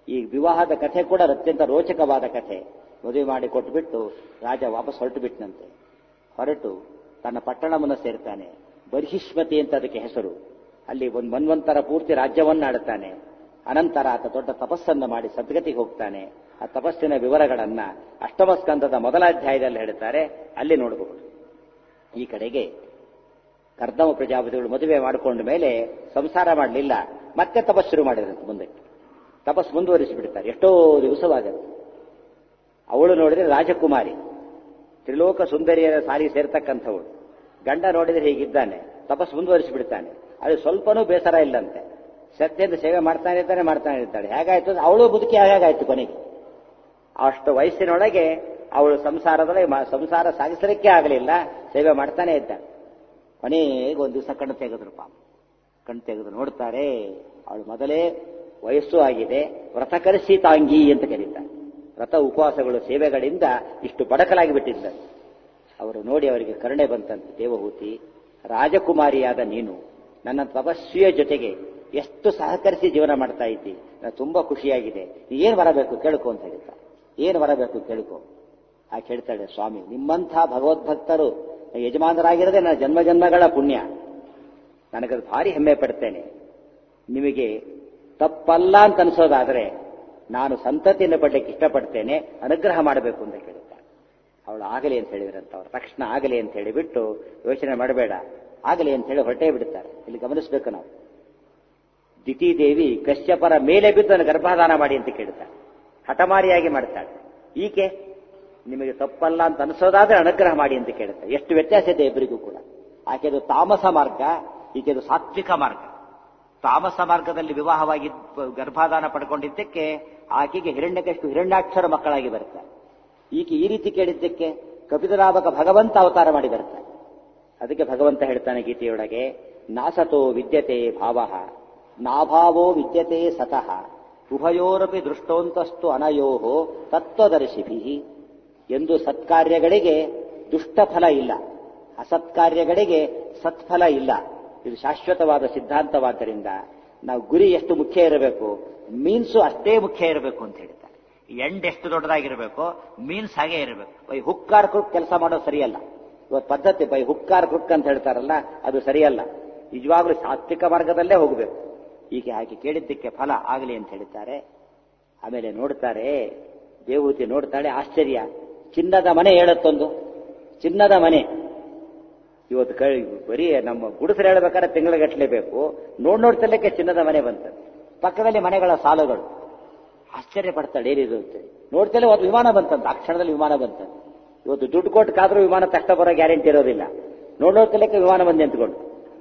ಈ ವಿವಾಹದ ಕಥೆ ಕೂಡ ಅತ್ಯಂತ ರೋಚಕವಾದ ಕಥೆ ಮದುವೆ ಮಾಡಿ ಕೊಟ್ಬಿಟ್ಟು ರಾಜ ವಾಪಸ್ ಹೊರಟು ಬಿಟ್ಟನಂತೆ ಹೊರಟು ತನ್ನ ಪಟ್ಟಣವನ್ನು ಸೇರ್ತಾನೆ ಬರ್ಹಿಷ್ಮತಿ ಅಂತ ಅದಕ್ಕೆ ಹೆಸರು ಅಲ್ಲಿ ಒಂದು ಮನ್ವಂತರ ಪೂರ್ತಿ ರಾಜ್ಯವನ್ನ ಆಡುತ್ತಾನೆ ಅನಂತರ ಆತ ದೊಡ್ಡ ತಪಸ್ಸನ್ನು ಮಾಡಿ ಸದ್ಗತಿಗೆ ಹೋಗ್ತಾನೆ ಆ ತಪಸ್ಸಿನ ವಿವರಗಳನ್ನ ಅಷ್ಟಮ ಸ್ಕಂದದ ಮೊದಲ ಅಧ್ಯಾಯದಲ್ಲಿ ಹೇಳ್ತಾರೆ ಅಲ್ಲಿ ನೋಡಬಹುದು ಈ ಕಡೆಗೆ ಕರ್ದಮ ಪ್ರಜಾಪತಿಗಳು ಮದುವೆ ಮಾಡಿಕೊಂಡ ಮೇಲೆ ಸಂಸಾರ ಮಾಡಲಿಲ್ಲ ಮತ್ತೆ ತಪಸ್ ಶುರು ಮಾಡಿದ್ರಂತೆ ಮುಂದಕ್ಕೆ ತಪಸ್ ಮುಂದುವರಿಸಿ ಬಿಡ್ತಾರೆ ಎಷ್ಟೋ ದಿವಸವಾಗುತ್ತೆ ಅವಳು ನೋಡಿದ್ರೆ ರಾಜಕುಮಾರಿ ತ್ರಿಲೋಕ ಸುಂದರಿಯರ ಸಾರಿ ಸೇರ್ತಕ್ಕಂಥವಳು ಗಂಡ ನೋಡಿದ್ರೆ ಹೀಗಿದ್ದಾನೆ ತಪಸ್ ಮುಂದುವರಿಸಿ ಬಿಡ್ತಾನೆ ಅದು ಸ್ವಲ್ಪನೂ ಬೇಸರ ಇಲ್ಲಂತೆ ಶ್ರದ್ಧೆಯಿಂದ ಸೇವೆ ಮಾಡ್ತಾನೆ ಇದ್ದಾನೆ ಮಾಡ್ತಾನೆ ಇದ್ದಾಳೆ ಹೇಗಾಯ್ತು ಅಂದ್ರೆ ಅವಳು ಬದುಕಿ ಹೇಗಾಯ್ತು ಕೊನೆಗೆ ಅಷ್ಟು ವಯಸ್ಸಿನೊಳಗೆ ಅವಳು ಸಂಸಾರದಲ್ಲಿ ಮ- ಸಂಸಾರ ಸಾಗಿಸಲಿಕ್ಕೆ ಆಗಲಿಲ್ಲ ಸೇವೆ ಮಾಡ್ತಾನೆ ಇದ್ದ ಕೊನೆಗೆ ಒಂದು ದಿವಸ ಕಣ್ಣು ತೆಗೆದ್ರು ಪಾಪ ಕಣ್ಣು ತೆಗೆದು ನೋಡ್ತಾರೆ ಅವಳು ಮೊದಲೇ ವಯಸ್ಸು ಆಗಿದೆ ವ್ರತಕರಿಸಿ ತಾಂಗಿ ಅಂತ ಕರೀತಾರೆ ವ್ರತ ಉಪವಾಸಗಳು ಸೇವೆಗಳಿಂದ ಇಷ್ಟು ಬಡಕಲಾಗಿ ಬಿಟ್ಟಿದ್ದಾರೆ ಅವರು ನೋಡಿ ಅವರಿಗೆ ಕರುಣೆ ಬಂತಂತೆ ದೇವಹೂತಿ ರಾಜಕುಮಾರಿಯಾದ ನೀನು ನನ್ನ ತಪಸ್ವಿಯ ಜೊತೆಗೆ ಎಷ್ಟು ಸಹಕರಿಸಿ ಜೀವನ ಮಾಡ್ತಾ ಇದ್ದಿ ನನಗೆ ತುಂಬಾ ಖುಷಿಯಾಗಿದೆ ನೀ ಏನ್ ಬರಬೇಕು ಕೇಳ್ಕೊ ಅಂತ ಹೇಳ್ತಾ ಏನ್ ಬರಬೇಕು ಕೇಳ್ಕೊ ಆ ಕೇಳ್ತಾಳೆ ಸ್ವಾಮಿ ನಿಮ್ಮಂಥ ಭಗವದ್ಭಕ್ತರು ಯಜಮಾನರಾಗಿರದೆ ನನ್ನ ಜನ್ಮ ಜನ್ಮಗಳ ಪುಣ್ಯ ನನಗದು ಭಾರಿ ಹೆಮ್ಮೆ ಪಡ್ತೇನೆ ನಿಮಗೆ ತಪ್ಪಲ್ಲ ಅಂತ ಅನ್ಸೋದಾದ್ರೆ ನಾನು ಸಂತತಿಯನ್ನು ಪಡ್ಲಿಕ್ಕೆ ಇಷ್ಟಪಡ್ತೇನೆ ಅನುಗ್ರಹ ಮಾಡಬೇಕು ಅಂತ ಕೇಳುತ್ತಾರೆ ಅವಳು ಆಗಲಿ ಅಂತ ಹೇಳಿದ್ರಂತ ಅವ್ರು ತಕ್ಷಣ ಆಗಲಿ ಅಂತ ಹೇಳಿಬಿಟ್ಟು ಯೋಚನೆ ಮಾಡಬೇಡ ಆಗಲಿ ಅಂತ ಹೇಳಿ ಹೊರಟೇ ಬಿಡ್ತಾರೆ ಇಲ್ಲಿ ಗಮನಿಸಬೇಕು ನಾವು ದಿತಿದೇವಿ ಕಶ್ಯಪರ ಮೇಲೆ ಬಿದ್ದು ನನ್ನ ಗರ್ಭಾಧಾನ ಮಾಡಿ ಅಂತ ಕೇಳ್ತಾಳೆ ಹಠಮಾರಿಯಾಗಿ ಮಾಡ್ತಾಳೆ ಈಕೆ ನಿಮಗೆ ತಪ್ಪಲ್ಲ ಅಂತ ಅನಿಸೋದಾದ್ರೆ ಅನುಗ್ರಹ ಮಾಡಿ ಅಂತ ಕೇಳುತ್ತೆ ಎಷ್ಟು ವ್ಯತ್ಯಾಸ ಇದೆ ಇಬ್ಬರಿಗೂ ಕೂಡ ಆಕೆದು ತಾಮಸ ಮಾರ್ಗ ಈಕೆದು ಸಾತ್ವಿಕ ಮಾರ್ಗ ತಾಮಸ ಮಾರ್ಗದಲ್ಲಿ ವಿವಾಹವಾಗಿ ಗರ್ಭಾಧಾನ ಪಡ್ಕೊಂಡಿದ್ದಕ್ಕೆ ಆಕೆಗೆ ಹಿರಣ್ಯಕಷ್ಟು ಹಿರಣ್ಯಾಕ್ಷರ ಮಕ್ಕಳಾಗಿ ಬರ್ತಾರೆ ಈಕೆ ಈ ರೀತಿ ಕೇಳಿದ್ದಕ್ಕೆ ಕಪಿತರಾಮಕ ಭಗವಂತ ಅವತಾರ ಮಾಡಿ ಬರ್ತಾರೆ ಅದಕ್ಕೆ ಭಗವಂತ ಹೇಳ್ತಾನೆ ಗೀತೆಯೊಳಗೆ ನಾಸತೋ ವಿದ್ಯತೆ ಭಾವ ನಾಭಾವೋ ವಿದ್ಯತೆ ಸತಃ ಉಭಯೋರಪಿ ದೃಷ್ಟೋಂತಸ್ತು ಅನಯೋಹೋ ತತ್ವದರ್ಶಿಭಿ ಎಂದು ಸತ್ಕಾರ್ಯಗಳಿಗೆ ದುಷ್ಟಫಲ ಇಲ್ಲ ಅಸತ್ಕಾರ್ಯಗಳಿಗೆ ಸತ್ಫಲ ಇಲ್ಲ ಇದು ಶಾಶ್ವತವಾದ ಸಿದ್ಧಾಂತವಾದ್ದರಿಂದ ನಾವು ಗುರಿ ಎಷ್ಟು ಮುಖ್ಯ ಇರಬೇಕು ಮೀನ್ಸು ಅಷ್ಟೇ ಮುಖ್ಯ ಇರಬೇಕು ಅಂತ ಹೇಳ್ತಾರೆ ಎಂಡ್ ಎಷ್ಟು ದೊಡ್ಡದಾಗಿರಬೇಕು ಮೀನ್ಸ್ ಹಾಗೆ ಇರಬೇಕು ಬೈ ಹುಕ್ಕಾರ್ ಕ್ರುಕ್ ಕೆಲಸ ಮಾಡೋದು ಸರಿಯಲ್ಲ ಇವತ್ತು ಪದ್ಧತಿ ಬೈ ಹುಕ್ಕಾರ್ ಕ್ರುಕ್ ಅಂತ ಹೇಳ್ತಾರಲ್ಲ ಅದು ಸರಿಯಲ್ಲ ನಿಜವಾಗ್ಲೂ ಸಾತ್ವಿಕ ಮಾರ್ಗದಲ್ಲೇ ಹೋಗಬೇಕು ಹೀಗೆ ಹಾಗೆ ಕೇಳಿದ್ದಕ್ಕೆ ಫಲ ಆಗಲಿ ಅಂತ ಹೇಳ್ತಾರೆ ಆಮೇಲೆ ನೋಡ್ತಾರೆ ದೇವೂತಿ ನೋಡ್ತಾಳೆ ಆಶ್ಚರ್ಯ ಚಿನ್ನದ ಮನೆ ಹೇಳತ್ತೊಂದು ಚಿನ್ನದ ಮನೆ ಇವತ್ತು ಕೈ ಬರೀ ನಮ್ಮ ಗುಡಿಸಲು ಹೇಳ್ಬೇಕಾದ್ರೆ ತಿಂಗಳಿಗಟ್ಟಲೆ ಬೇಕು ನೋಡ್ ನೋಡ್ತಲಕ್ಕೆ ಚಿನ್ನದ ಮನೆ ಬಂತ ಪಕ್ಕದಲ್ಲಿ ಮನೆಗಳ ಸಾಲುಗಳು ಆಶ್ಚರ್ಯ ಪಡ್ತಾಳೆ ಏನಿದು ಅಂತ ನೋಡ್ತಲೇ ಒಂದು ವಿಮಾನ ಬಂತಂತ ಆ ಕ್ಷಣದಲ್ಲಿ ವಿಮಾನ ಬಂತಂತ ಇವತ್ತು ದುಡ್ಡು ಕೊಟ್ಟು ಕಾದ್ರೂ ವಿಮಾನ ತಕ್ಷಣ ಬರೋ ಗ್ಯಾರಂಟಿ ಇರೋದಿಲ್ಲ ನೋಡ್ ನೋಡ್ತಲಕ್ಕೆ ವಿಮಾನ ಬಂದು ನಿಂತ್ಕೊಂಡು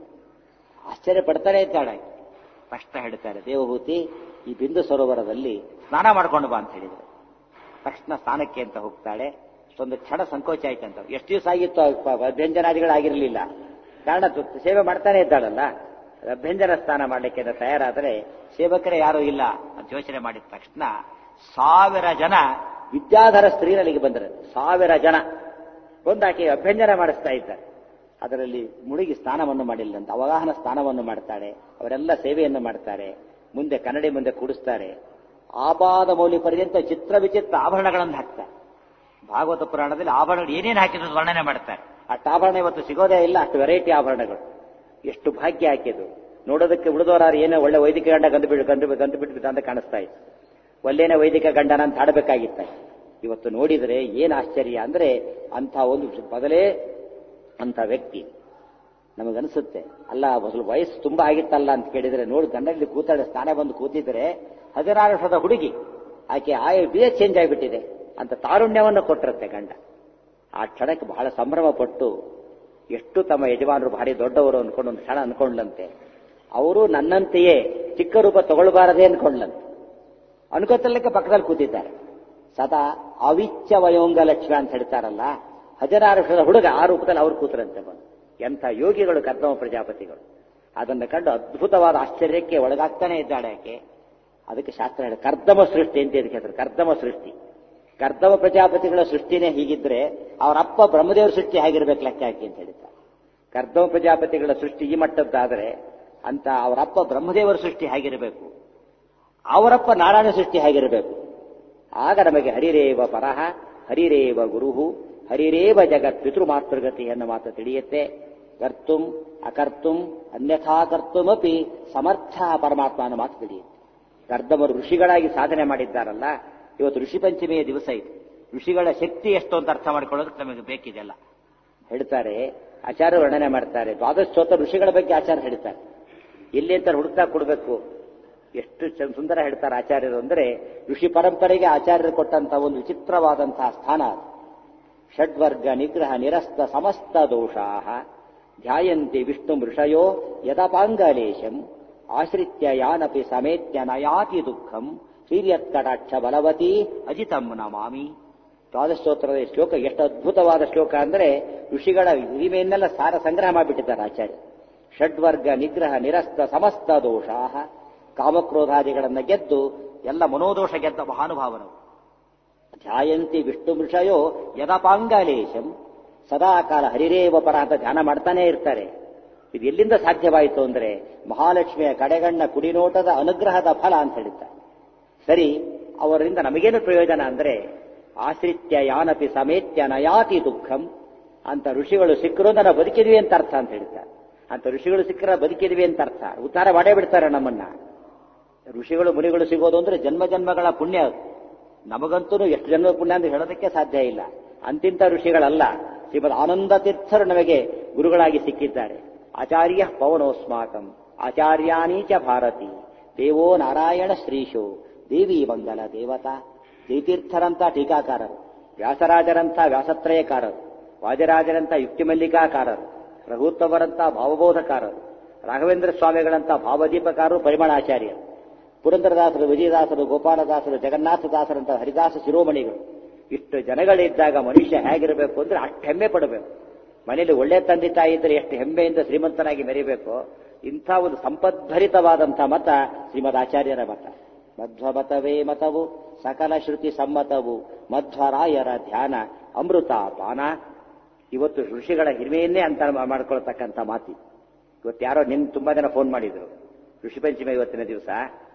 ಆಶ್ಚರ್ಯ ಪಡ್ತಾನೆ ಇದ್ದಾಳೆ ಕಷ್ಟ ಹೇಳ್ತಾರೆ ದೇವಭೂತಿ ಈ ಬಿಂದು ಸರೋವರದಲ್ಲಿ ಸ್ನಾನ ಮಾಡ್ಕೊಂಡು ಬಾ ಅಂತ ಹೇಳಿದ್ರು ತಕ್ಷಣ ಸ್ನಾನಕ್ಕೆ ಅಂತ ಹೋಗ್ತಾಳೆ ಒಂದು ಕ್ಷಣ ಸಂಕೋಚ ಆಯ್ತಂತ ಎಷ್ಟು ದಿವಸ ಆಗಿತ್ತು ಅಭ್ಯಂಜನಾದಿಗಳಾಗಿರಲಿಲ್ಲ ಕಾರಣ ತು- ಸೇವೆ ಮಾಡ್ತಾನೆ ಇದ್ದಾಳಲ್ಲ ಅಭ್ಯಂಜನ ಸ್ನಾನ ಮಾಡ್ಲಿಕ್ಕೆ ಅಂತ ತಯಾರಾದರೆ ಸೇವಕರೇ ಯಾರೂ ಇಲ್ಲ ಅಂತ ಯೋಚನೆ ಮಾಡಿದ ತಕ್ಷಣ ಸಾವಿರ ಜನ ವಿದ್ಯಾಧರ ಸ್ತ್ರೀರಲ್ಲಿಗೆ ಬಂದರು ಸಾವಿರ ಜನ ಬಂದಾಕೆ ಅಭ್ಯಂಜನ ಮಾಡಿಸ್ತಾ ಇದ್ದಾರೆ ಅದರಲ್ಲಿ ಮುಳುಗಿ ಸ್ನಾನವನ್ನು ಮಾಡಿಲ್ಲ ಅಂತ ಅವಗಾಹನ ಸ್ನಾನವನ್ನು ಮಾಡ್ತಾಳೆ ಅವರೆಲ್ಲ ಸೇವೆಯನ್ನು ಮಾಡ್ತಾರೆ ಮುಂದೆ ಕನ್ನಡಿ ಮುಂದೆ ಕೂಡಿಸ್ತಾರೆ ಆಪಾದ ಮೌಲ್ಯ ಪರ್ಯಂತ ಚಿತ್ರ ವಿಚಿತ್ರ ಆಭರಣಗಳನ್ನು ಹಾಕ್ತಾರೆ ಭಾಗವತ ಪುರಾಣದಲ್ಲಿ ಆಭರಣಗಳು ಏನೇನು ಹಾಕಿದ್ರು ವರ್ಣನೆ ಮಾಡ್ತಾರೆ ಅಷ್ಟು ಆಭರಣ ಇವತ್ತು ಸಿಗೋದೇ ಇಲ್ಲ ಅಷ್ಟು ವೆರೈಟಿ ಆಭರಣಗಳು ಎಷ್ಟು ಭಾಗ್ಯ ಹಾಕಿದ್ರು ನೋಡೋದಕ್ಕೆ ಉಳಿದವರಾರು ಏನೋ ಒಳ್ಳೆ ವೈದಿಕ ಗಂಡ ಗಂದು ಬಿಡು ಗಂದು ಗಂದು ಬಿಟ್ಟು ಅಂತ ಕಾಣಿಸ್ತಾ ಇತ್ತು ಒಲ್ಲೇನೆ ವೈದಿಕ ಗಂಡನ ಅಂತ ಹಾಡಬೇಕಾಗಿತ್ತ ಇವತ್ತು ನೋಡಿದರೆ ಏನು ಆಶ್ಚರ್ಯ ಅಂದ್ರೆ ಅಂಥ ಒಂದು ಮೊದಲೇ ಅಂತ ವ್ಯಕ್ತಿ ನಮಗನ್ಸುತ್ತೆ ಅಲ್ಲ ಮೊದಲು ವಯಸ್ಸು ತುಂಬಾ ಆಗಿತ್ತಲ್ಲ ಅಂತ ಕೇಳಿದ್ರೆ ನೋಡಿ ಗಂಡಲ್ಲಿ ಕೂತಾಳೆ ಸ್ನಾನ ಬಂದು ಕೂತಿದ್ರೆ ಹದಿನಾರು ವರ್ಷದ ಹುಡುಗಿ ಆಕೆ ಆಯ ಬಿಯ ಚೇಂಜ್ ಆಗಿಬಿಟ್ಟಿದೆ ಅಂತ ತಾರುಣ್ಯವನ್ನು ಕೊಟ್ಟಿರುತ್ತೆ ಗಂಡ ಆ ಕ್ಷಣಕ್ಕೆ ಬಹಳ ಸಂಭ್ರಮ ಪಟ್ಟು ಎಷ್ಟು ತಮ್ಮ ಯಜಮಾನರು ಭಾರಿ ದೊಡ್ಡವರು ಅನ್ಕೊಂಡು ಒಂದು ಕ್ಷಣ ಅನ್ಕೊಂಡ್ಲಂತೆ ಅವರು ನನ್ನಂತೆಯೇ ಚಿಕ್ಕ ರೂಪ ತಗೊಳ್ಬಾರದೆ ಅನ್ಕೊಂಡ್ಲಂತೆ ಅನ್ಕೋತಲ್ಲಕ್ಕೆ ಪಕ್ಕದಲ್ಲಿ ಕೂತಿದ್ದಾರೆ ಸದಾ ಅವಿಚ್ಛ ವಯೋಂಗ ಲಕ್ಷ್ಮಿ ಅಂತ ಹೇಳ್ತಾರಲ್ಲ ಹದಿನಾರು ವರ್ಷದ ಹುಡುಗ ಆ ರೂಪದಲ್ಲಿ ಅವ್ರು ಕೂತರಂತೆ ಬಂದು ಎಂಥ ಯೋಗಿಗಳು ಕರ್ದಮ ಪ್ರಜಾಪತಿಗಳು ಅದನ್ನು ಕಂಡು ಅದ್ಭುತವಾದ ಆಶ್ಚರ್ಯಕ್ಕೆ ಒಳಗಾಗ್ತಾನೆ ಇದ್ದಾಳೆ ಆಕೆ ಅದಕ್ಕೆ ಶಾಸ್ತ್ರ ಹೇಳಿ ಕರ್ದಮ ಸೃಷ್ಟಿ ಅಂತ ಇದಕ್ಕೆ ಹೆಸರು ಕರ್ದಮ ಸೃಷ್ಟಿ ಕರ್ದಮ ಪ್ರಜಾಪತಿಗಳ ಸೃಷ್ಟಿನೇ ಹೀಗಿದ್ರೆ ಅವರ ಅಪ್ಪ ಬ್ರಹ್ಮದೇವರ ಸೃಷ್ಟಿ ಹೇಗಿರ್ಬೇಕು ಲೆಕ್ಕ ಹಾಕಿ ಅಂತ ಹೇಳ್ತಾರೆ ಕರ್ದಮ ಪ್ರಜಾಪತಿಗಳ ಸೃಷ್ಟಿ ಈ ಮಟ್ಟದ್ದಾದರೆ ಅಂತ ಅವರ ಅಪ್ಪ ಬ್ರಹ್ಮದೇವರ ಸೃಷ್ಟಿ ಹೇಗಿರಬೇಕು ಅವರಪ್ಪ ನಾರಾಯಣ ಸೃಷ್ಟಿ ಹೇಗಿರಬೇಕು ಆಗ ನಮಗೆ ಹರಿರೇವ ಪರಹ ಹರಿರೇವ ಗುರುಹು ಹರಿರೇವ ಜಗತ್ ಪಿತೃಮಾತೃಗತಿ ಎನ್ನುವ ಮಾತು ತಿಳಿಯುತ್ತೆ ಕರ್ತುಂ ಅಕರ್ತುಂ ಅನ್ಯಥಾ ಕರ್ತುಮಪಿ ಸಮರ್ಥ ಪರಮಾತ್ಮ ಅನ್ನೋ ಮಾತು ತಿಳಿಯುತ್ತೆ ಕರ್ದಮರು ಋಷಿಗಳಾಗಿ ಸಾಧನೆ ಮಾಡಿದ್ದಾರಲ್ಲ ಇವತ್ತು ಋಷಿ ಪಂಚಮಿಯ ದಿವಸ ಇದು ಋಷಿಗಳ ಶಕ್ತಿ ಎಷ್ಟು ಅಂತ ಅರ್ಥ ಮಾಡ್ಕೊಳ್ಳೋದಕ್ಕೆ ನಮಗೆ ಬೇಕಿದೆಲ್ಲ ಹೇಳ್ತಾರೆ ಆಚಾರ್ಯ ವರ್ಣನೆ ಮಾಡ್ತಾರೆ ದ್ವಾದಶ ಸ್ತೋತ್ರ ಋಷಿಗಳ ಬಗ್ಗೆ ಆಚಾರ್ಯ ಹೇಳ್ತಾರೆ ಎಲ್ಲಿ ಅಂತ ಹುಡುಕ್ತಾ ಕೊಡಬೇಕು ಎಷ್ಟು ಚ- ಸುಂದರ ಹೇಳ್ತಾರೆ ಆಚಾರ್ಯರು ಅಂದ್ರೆ ಋಷಿ ಪರಂಪರೆಗೆ ಆಚಾರ್ಯರು ಕೊಟ್ಟಂತಹ ಒಂದು ವಿಚಿತ್ರವಾದಂತಹ ಸ್ಥಾನ ಅದು. ಷಡ್ವರ್ಗ ನಿಗ್ರಹ ನಿರಸ್ತ ಸಮಸ್ತ ದೋಷಾ ಧ್ಯಾಯಂತಿ ವಿಷ್ಣು ಋಷಯೋ ಯದಪಾಂಗಲೇಶಂ ಆಶ್ರಿತ್ಯ ಯಾನಪಿ ಸಮೇತ್ಯ ನಯಾತಿ ದುಃಖಂ ಶ್ರೀಯತ್ಕಟಾಕ್ಷ ಬಲವತಿ ಅಜಿತಂ ನಮಾಮಿ ದ್ವಾದಶೋತ್ತರದ ಈ ಶ್ಲೋಕ ಎಷ್ಟು ಅದ್ಭುತವಾದ ಶ್ಲೋಕ ಅಂದ್ರೆ ಋಷಿಗಳ ಹಿರಿಮೆಯನ್ನೆಲ್ಲ ಸಾರ ಸಂಗ್ರಹ ಮಾಡಿಬಿಟ್ಟಿದ್ದಾರೆ ಆಚಾರ್ಯ ಷಡ್ವರ್ಗ ನಿಗ್ರಹ ನಿರಸ್ತ ಸಮಸ್ತ ದೋಷಾ ಕಾಮಕ್ರೋಧಾದಿಗಳನ್ನ ಗೆದ್ದು ಎಲ್ಲ ಮನೋದೋಷ ಗೆದ್ದ ಮಹಾನುಭಾವನವು ಧ್ಯಾಯಂತಿ ವಿಷ್ಣು ಮೃಷಯೋ ಯದಪಾಂಗಲೇಶಂ ಸದಾ ಕಾಲ ಹರಿರೇವ ಪರ ಅಂತ ಧ್ಯಾನ ಮಾಡ್ತಾನೆ ಇರ್ತಾರೆ ಇದು ಎಲ್ಲಿಂದ ಸಾಧ್ಯವಾಯಿತು ಅಂದ್ರೆ ಮಹಾಲಕ್ಷ್ಮಿಯ ಕಡೆಗಣ್ಣ ಕುಡಿನೋಟದ ಅನುಗ್ರಹದ ಫಲ ಅಂತ ಹೇಳ್ತಾರೆ ಸರಿ ಅವರಿಂದ ನಮಗೇನು ಪ್ರಯೋಜನ ಅಂದ್ರೆ ಆಶ್ರಿತ್ಯ ಯಾನಪಿ ಸಮೇತ್ಯ ನಯಾತಿ ದುಃಖಂ ಅಂತ ಋಷಿಗಳು ಸಿಕ್ಕರು ನಾವು ಬದುಕಿದ್ವಿ ಅಂತ ಅರ್ಥ ಅಂತ ಹೇಳ್ತಾರೆ ಅಂತ ಋಷಿಗಳು ಸಿಕ್ಕರ ಬದುಕಿದ್ವಿ ಅಂತ ಅರ್ಥ ಉದ್ಧಾರ ಮಾಡೇ ಬಿಡ್ತಾರೆ ನಮ್ಮನ್ನ ಋಷಿಗಳು ಮುನಿಗಳು ಸಿಗೋದು ಅಂದ್ರೆ ಜನ್ಮ ಜನ್ಮಗಳ ಪುಣ್ಯ ಅದು. ನಮಗಂತೂ ಎಷ್ಟು ಜನ್ಮ ಪುಣ್ಯ ಅಂತ ಹೇಳೋದಕ್ಕೆ ಸಾಧ್ಯ ಇಲ್ಲ ಅಂತಿಂತ ಋಷಿಗಳಲ್ಲ ಶ್ರೀಮದ್ ಆನಂದ ತೀರ್ಥರು ನಮಗೆ ಗುರುಗಳಾಗಿ ಸಿಕ್ಕಿದ್ದಾರೆ ಆಚಾರ್ಯ ಪವನೋಸ್ಮಾಕಂ ಆಚಾರ್ಯಾನೀಚ ಭಾರತಿ ದೇವೋ ನಾರಾಯಣ ಶ್ರೀಶೋ ದೇವಿ ಮಂಗಲ ದೇವತಾ ಜಯತೀರ್ಥರಂತ ಟೀಕಾಕಾರರು ವ್ಯಾಸರಾಜರಂತ ವ್ಯಾಸತ್ರಯಕಾರರು ವಾಜರಾಜರಂತ ಯುಕ್ತಿಮಲ್ಲಿಕಾಕಾರರು ರಘುತ್ತಮರಂತ ಭಾವಬೋಧಕಾರರು ರಾಘವೇಂದ್ರ ಸ್ವಾಮಿಗಳಂತ ಭಾವದೀಪಕಾರರು ಪರಿಮಳಾಚಾರ್ಯರು ಪುರಂದರದಾಸರು ವಿಜಯದಾಸರು ಗೋಪಾಲದಾಸರು ಜಗನ್ನಾಥದಾಸರಂತ ಹರಿದಾಸ ಶಿರೋಮಣಿಗಳು ಇಷ್ಟು ಜನಗಳಿದ್ದಾಗ ಮನುಷ್ಯ ಹೇಗಿರಬೇಕು ಅಂದ್ರೆ ಅಷ್ಟು ಹೆಮ್ಮೆ ಪಡಬೇಕು ಮನೆಯಲ್ಲಿ ಒಳ್ಳೆ ತಂದೆ ತಾಯಿ ಇದ್ರೆ ಎಷ್ಟು ಹೆಮ್ಮೆಯಿಂದ ಶ್ರೀಮಂತನಾಗಿ ಮೆರಿಬೇಕು ಇಂಥ ಒಂದು ಸಂಪದ್ಭರಿತವಾದಂಥ ಮತ ಶ್ರೀಮದ್ ಆಚಾರ್ಯರ ಮತ ಮಧ್ವಮತವೇ ಮತವು ಸಕಲ ಶ್ರುತಿ ಸಮ್ಮತವು ಮಧ್ವರಾಯರ ಧ್ಯಾನ ಅಮೃತ ಪಾನ ಇವತ್ತು ಋಷಿಗಳ ಹಿರಿಮೆಯನ್ನೇ ಅಂತ ಮಾಡ್ಕೊಳ್ತಕ್ಕಂಥ ಮಾತಿ ಇವತ್ತು ಯಾರೋ ನಿನ್ ತುಂಬಾ ಜನ ಫೋನ್ ಮಾಡಿದ್ರು ಋಷಿ ಪಂಚಮಿ ಇವತ್ತಿನ ದಿವಸ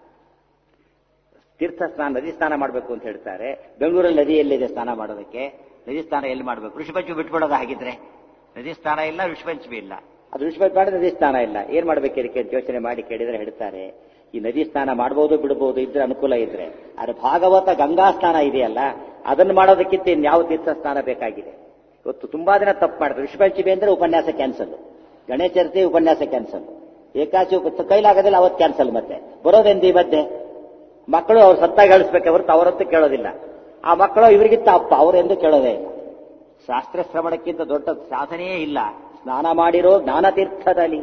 ತೀರ್ಥ ಸ್ನಾನ ನದಿ ಸ್ನಾನ ಮಾಡಬೇಕು ಅಂತ ಹೇಳ್ತಾರೆ ಬೆಂಗಳೂರಲ್ಲಿ ನದಿ ಎಲ್ಲಿದೆ ಸ್ನಾನ ಮಾಡೋದಕ್ಕೆ ನದಿ ಸ್ನಾನ ಎಲ್ಲಿ ಮಾಡಬೇಕು ಋಷಿ ಪಂಚಮಿ ಬಿಟ್ಬಿಡೋದು ಹಾಗಿದ್ರೆ ನದಿ ಸ್ನಾನ ಇಲ್ಲ ಋಷಿ ಪಂಚಮಿ ಇಲ್ಲ ಅದು ಋಷಿ ಪಂಚಮಿ ಮಾಡಿದ್ರೆ ನದಿ ಸ್ನಾನ ಇಲ್ಲ ಏನ್ ಮಾಡ್ಬೇಕು ಇದಕ್ಕೆ ಅಂತ ಯೋಚನೆ ಮಾಡಿ ಕೇಳಿದ್ರೆ ಹೇಳ್ತಾರೆ ಈ ನದಿ ಸ್ನಾನ ಮಾಡಬಹುದು ಬಿಡಬಹುದು ಇದ್ರೆ ಅನುಕೂಲ ಇದ್ರೆ ಆದ್ರೆ ಭಾಗವತ ಗಂಗಾ ಸ್ನಾನ ಇದೆಯಲ್ಲ ಅದನ್ನು ಮಾಡೋದಕ್ಕಿಂತ ಇನ್ಯಾವ ತೀರ್ಥ ಸ್ನಾನ ಬೇಕಾಗಿದೆ ಇವತ್ತು ತುಂಬಾ ದಿನ ತಪ್ಪು ಮಾಡ್ತಾರೆ ಋಷಿ ಪಂಚಮಿ ಅಂದ್ರೆ ಉಪನ್ಯಾಸ ಕ್ಯಾನ್ಸಲ್ ಗಣೇಶ ಚತುರ್ಥಿ ಉಪನ್ಯಾಸ ಕ್ಯಾನ್ಸಲ್ ಏಕಾಚಿ ಉಪ- ಕೈಲಾಗೋದಿಲ್ಲ ಅವತ್ತು ಕ್ಯಾನ್ಸಲ್ ಮತ್ತೆ ಬರೋದೆಂದು ಈ ಮಧ್ಯೆ ಮಕ್ಕಳು ಅವ್ರು ಸತ್ತಾಗಿ ಹೇಳಿಸ್ಬೇಕೆ ಹೊರತು ಅವರಂತೂ ಕೇಳೋದಿಲ್ಲ ಆ ಮಕ್ಕಳು ಇವರಿಗಿಂತ ಅಪ್ಪ ಅವರೆಂದು ಕೇಳೋದೇ ಇಲ್ಲ ಶಾಸ್ತ್ರ ಶ್ರವಣಕ್ಕಿಂತ ದೊಡ್ಡ ಸಾಧನೆಯೇ ಇಲ್ಲ ಸ್ನಾನ ಮಾಡಿರೋ ಜ್ಞಾನತೀರ್ಥದಲ್ಲಿ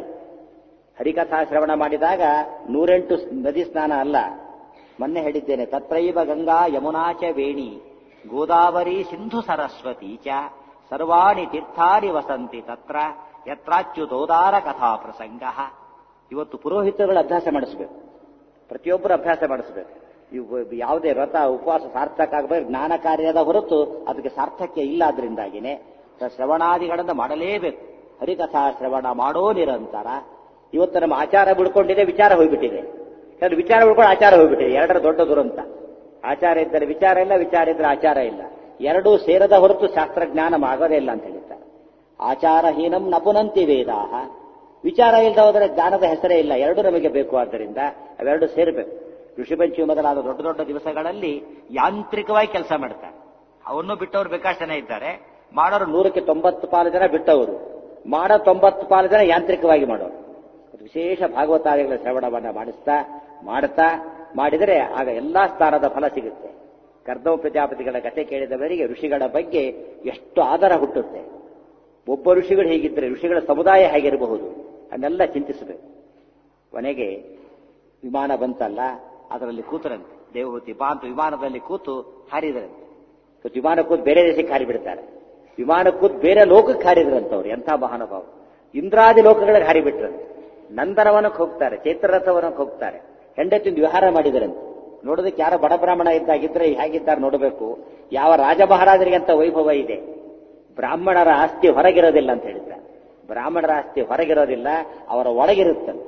ಹರಿಕಥಾ ಶ್ರವಣ ಮಾಡಿದಾಗ ನೂರೆಂಟು ಸ್- ನದಿ ಸ್ನಾನ ಅಲ್ಲ ಮೊನ್ನೆ ಹೇಳಿದ್ದೇನೆ ತತ್ರೈವ ಗಂಗಾ ಯಮುನಾಚ ವೇಣಿ ಗೋದಾವರಿ ಸಿಂಧು ಸರಸ್ವತಿ ಚ ಸರ್ವಾಣಿ ತೀರ್ಥಾನಿ ವಸಂತಿ ತತ್ರ ಯತ್ರಾಚ್ಯುತೋದಾರ ಕಥಾ ಪ್ರಸಂಗ ಇವತ್ತು ಪುರೋಹಿತರುಗಳ ಅಭ್ಯಾಸ ಮಾಡಿಸ್ಬೇಕು ಪ್ರತಿಯೊಬ್ಬರು ಅಭ್ಯಾಸ ಮಾಡಿಸ್ಬೇಕು ಇವು ಯಾವುದೇ ವ್ರತ ಉಪವಾಸ ಸಾರ್ಥಕ ಆಗಬೇಕು ಜ್ಞಾನ ಕಾರ್ಯದ ಹೊರತು ಅದಕ್ಕೆ ಸಾರ್ಥಕ್ಯ ಇಲ್ಲ ಅದರಿಂದಾಗಿನೇ ಶ್ರವಣಾದಿಗಳನ್ನು ಮಾಡಲೇಬೇಕು ಹರಿಕಥಾ ಶ್ರವಣ ಮಾಡೋ ನಿರಂತರ ಇವತ್ತು ನಮ್ಮ ಆಚಾರ ಬಿಡ್ಕೊಂಡಿದೆ ವಿಚಾರ ಹೋಗ್ಬಿಟ್ಟಿದೆ ಕೆಲವು ವಿಚಾರ ಬಿಡ್ಕೊಂಡು ಆಚಾರ ಹೋಗ್ಬಿಟ್ಟಿದೆ ಎರಡರ ದೊಡ್ಡ ದುರಂತ ಆಚಾರ ಇದ್ದರೆ ವಿಚಾರ ಇಲ್ಲ ವಿಚಾರ ಇದ್ರೆ ಆಚಾರ ಇಲ್ಲ ಎರಡೂ ಸೇರದ ಹೊರತು ಶಾಸ್ತ್ರಜ್ಞಾನ ಆಗೋದೇ ಇಲ್ಲ ಅಂತ ಹೇಳ್ತಾರೆ ಆಚಾರಹೀನಂ ನಪುನಂತಿ ವೇದಾಹ ವಿಚಾರ ಇಲ್ಲದ ಹೋದರೆ ಜ್ಞಾನದ ಹೆಸರೇ ಇಲ್ಲ ಎರಡು ನಮಗೆ ಬೇಕು ಆದ್ದರಿಂದ ಅವೆರಡು ಸೇರಬೇಕು ಋಷಿ ಪಂಚಮಿ ಮೊದಲಾದ ದೊಡ್ಡ ದೊಡ್ಡ ದಿವಸಗಳಲ್ಲಿ ಯಾಂತ್ರಿಕವಾಗಿ ಕೆಲಸ ಮಾಡ್ತಾರೆ ಅವನ್ನು ಬಿಟ್ಟವರು ಬೇಕಾಷ್ಟು ಜನ ಇದ್ದಾರೆ ಮಾಡೋರು ನೂರಕ್ಕೆ ತೊಂಬತ್ತು ಪಾಲು ಜನ ಬಿಟ್ಟವರು ಮಾಡೋ ತೊಂಬತ್ತು ಪಾಲು ಜನ ಯಾಂತ್ರಿಕವಾಗಿ ಮಾಡೋರು ಅದು ವಿಶೇಷ ಭಾಗವತಾದಿಗಳ ಶ್ರವಣವನ್ನ ಮಾಡಿಸ್ತಾ ಮಾಡ್ತಾ ಮಾಡಿದರೆ ಆಗ ಎಲ್ಲಾ ಸ್ಥಾನದ ಫಲ ಸಿಗುತ್ತೆ ಕರ್ದವ ಪ್ರಜಾಪತಿಗಳ ಕಥೆ ಕೇಳಿದವರಿಗೆ ಋಷಿಗಳ ಬಗ್ಗೆ ಎಷ್ಟು ಆದರ ಹುಟ್ಟುತ್ತೆ ಒಬ್ಬ ಋಷಿಗಳು ಹೇಗಿದ್ದರೆ ಋಷಿಗಳ ಸಮುದಾಯ ಹೇಗಿರಬಹುದು ಅದನ್ನೆಲ್ಲ ಚಿಂತಿಸಬೇಕು ಕೊನೆಗೆ ವಿಮಾನ ಬಂತಲ್ಲ ಅದರಲ್ಲಿ ಕೂತರಂತೆ ದೇವಹೂತಿ ಬಾ ಅಂತ ವಿಮಾನದಲ್ಲಿ ಕೂತು ಹಾರಿದರಂತೆ ಇವತ್ತು ವಿಮಾನ ಕೂತ್ ಬೇರೆ ದೇಶಕ್ಕೆ ಹಾರಿಬಿಡ್ತಾರೆ ವಿಮಾನ ಕೂತ್ ಬೇರೆ ಲೋಕಕ್ಕೆ ಹಾರಿದ್ರಂತವ್ರು ಎಂಥ ಮಹಾನುಭಾವ ಇಂದ್ರಾದಿ ಲೋಕಗಳಿಗೆ ಹಾರಿಬಿಟ್ರಂತೆ ನಂದನವನಕ್ಕೆ ಹೋಗ್ತಾರೆ ಚೈತ್ರರಥವನಕ್ಕೆ ಹೋಗ್ತಾರೆ ಹೆಂಡತಿಂದು ವಿಹಾರ ಮಾಡಿದರಂತೆ ನೋಡೋದಕ್ಕೆ ಯಾರ ಬಡ ಬ್ರಾಹ್ಮಣ ಇದ್ದಾಗಿದ್ರೆ ಹೇಗಿದ್ದಾರೆ ನೋಡಬೇಕು ಯಾವ ರಾಜ ಮಹಾರಾಜರಿಗೆ ಅಂತ ವೈಭವ ಇದೆ ಬ್ರಾಹ್ಮಣರ ಆಸ್ತಿ ಹೊರಗಿರೋದಿಲ್ಲ ಅಂತ ಹೇಳಿದ್ದಾರೆ ಬ್ರಾಹ್ಮಣರ ಆಸ್ತಿ ಹೊರಗಿರೋದಿಲ್ಲ ಅವರ ಒಳಗಿರುತ್ತಂತೆ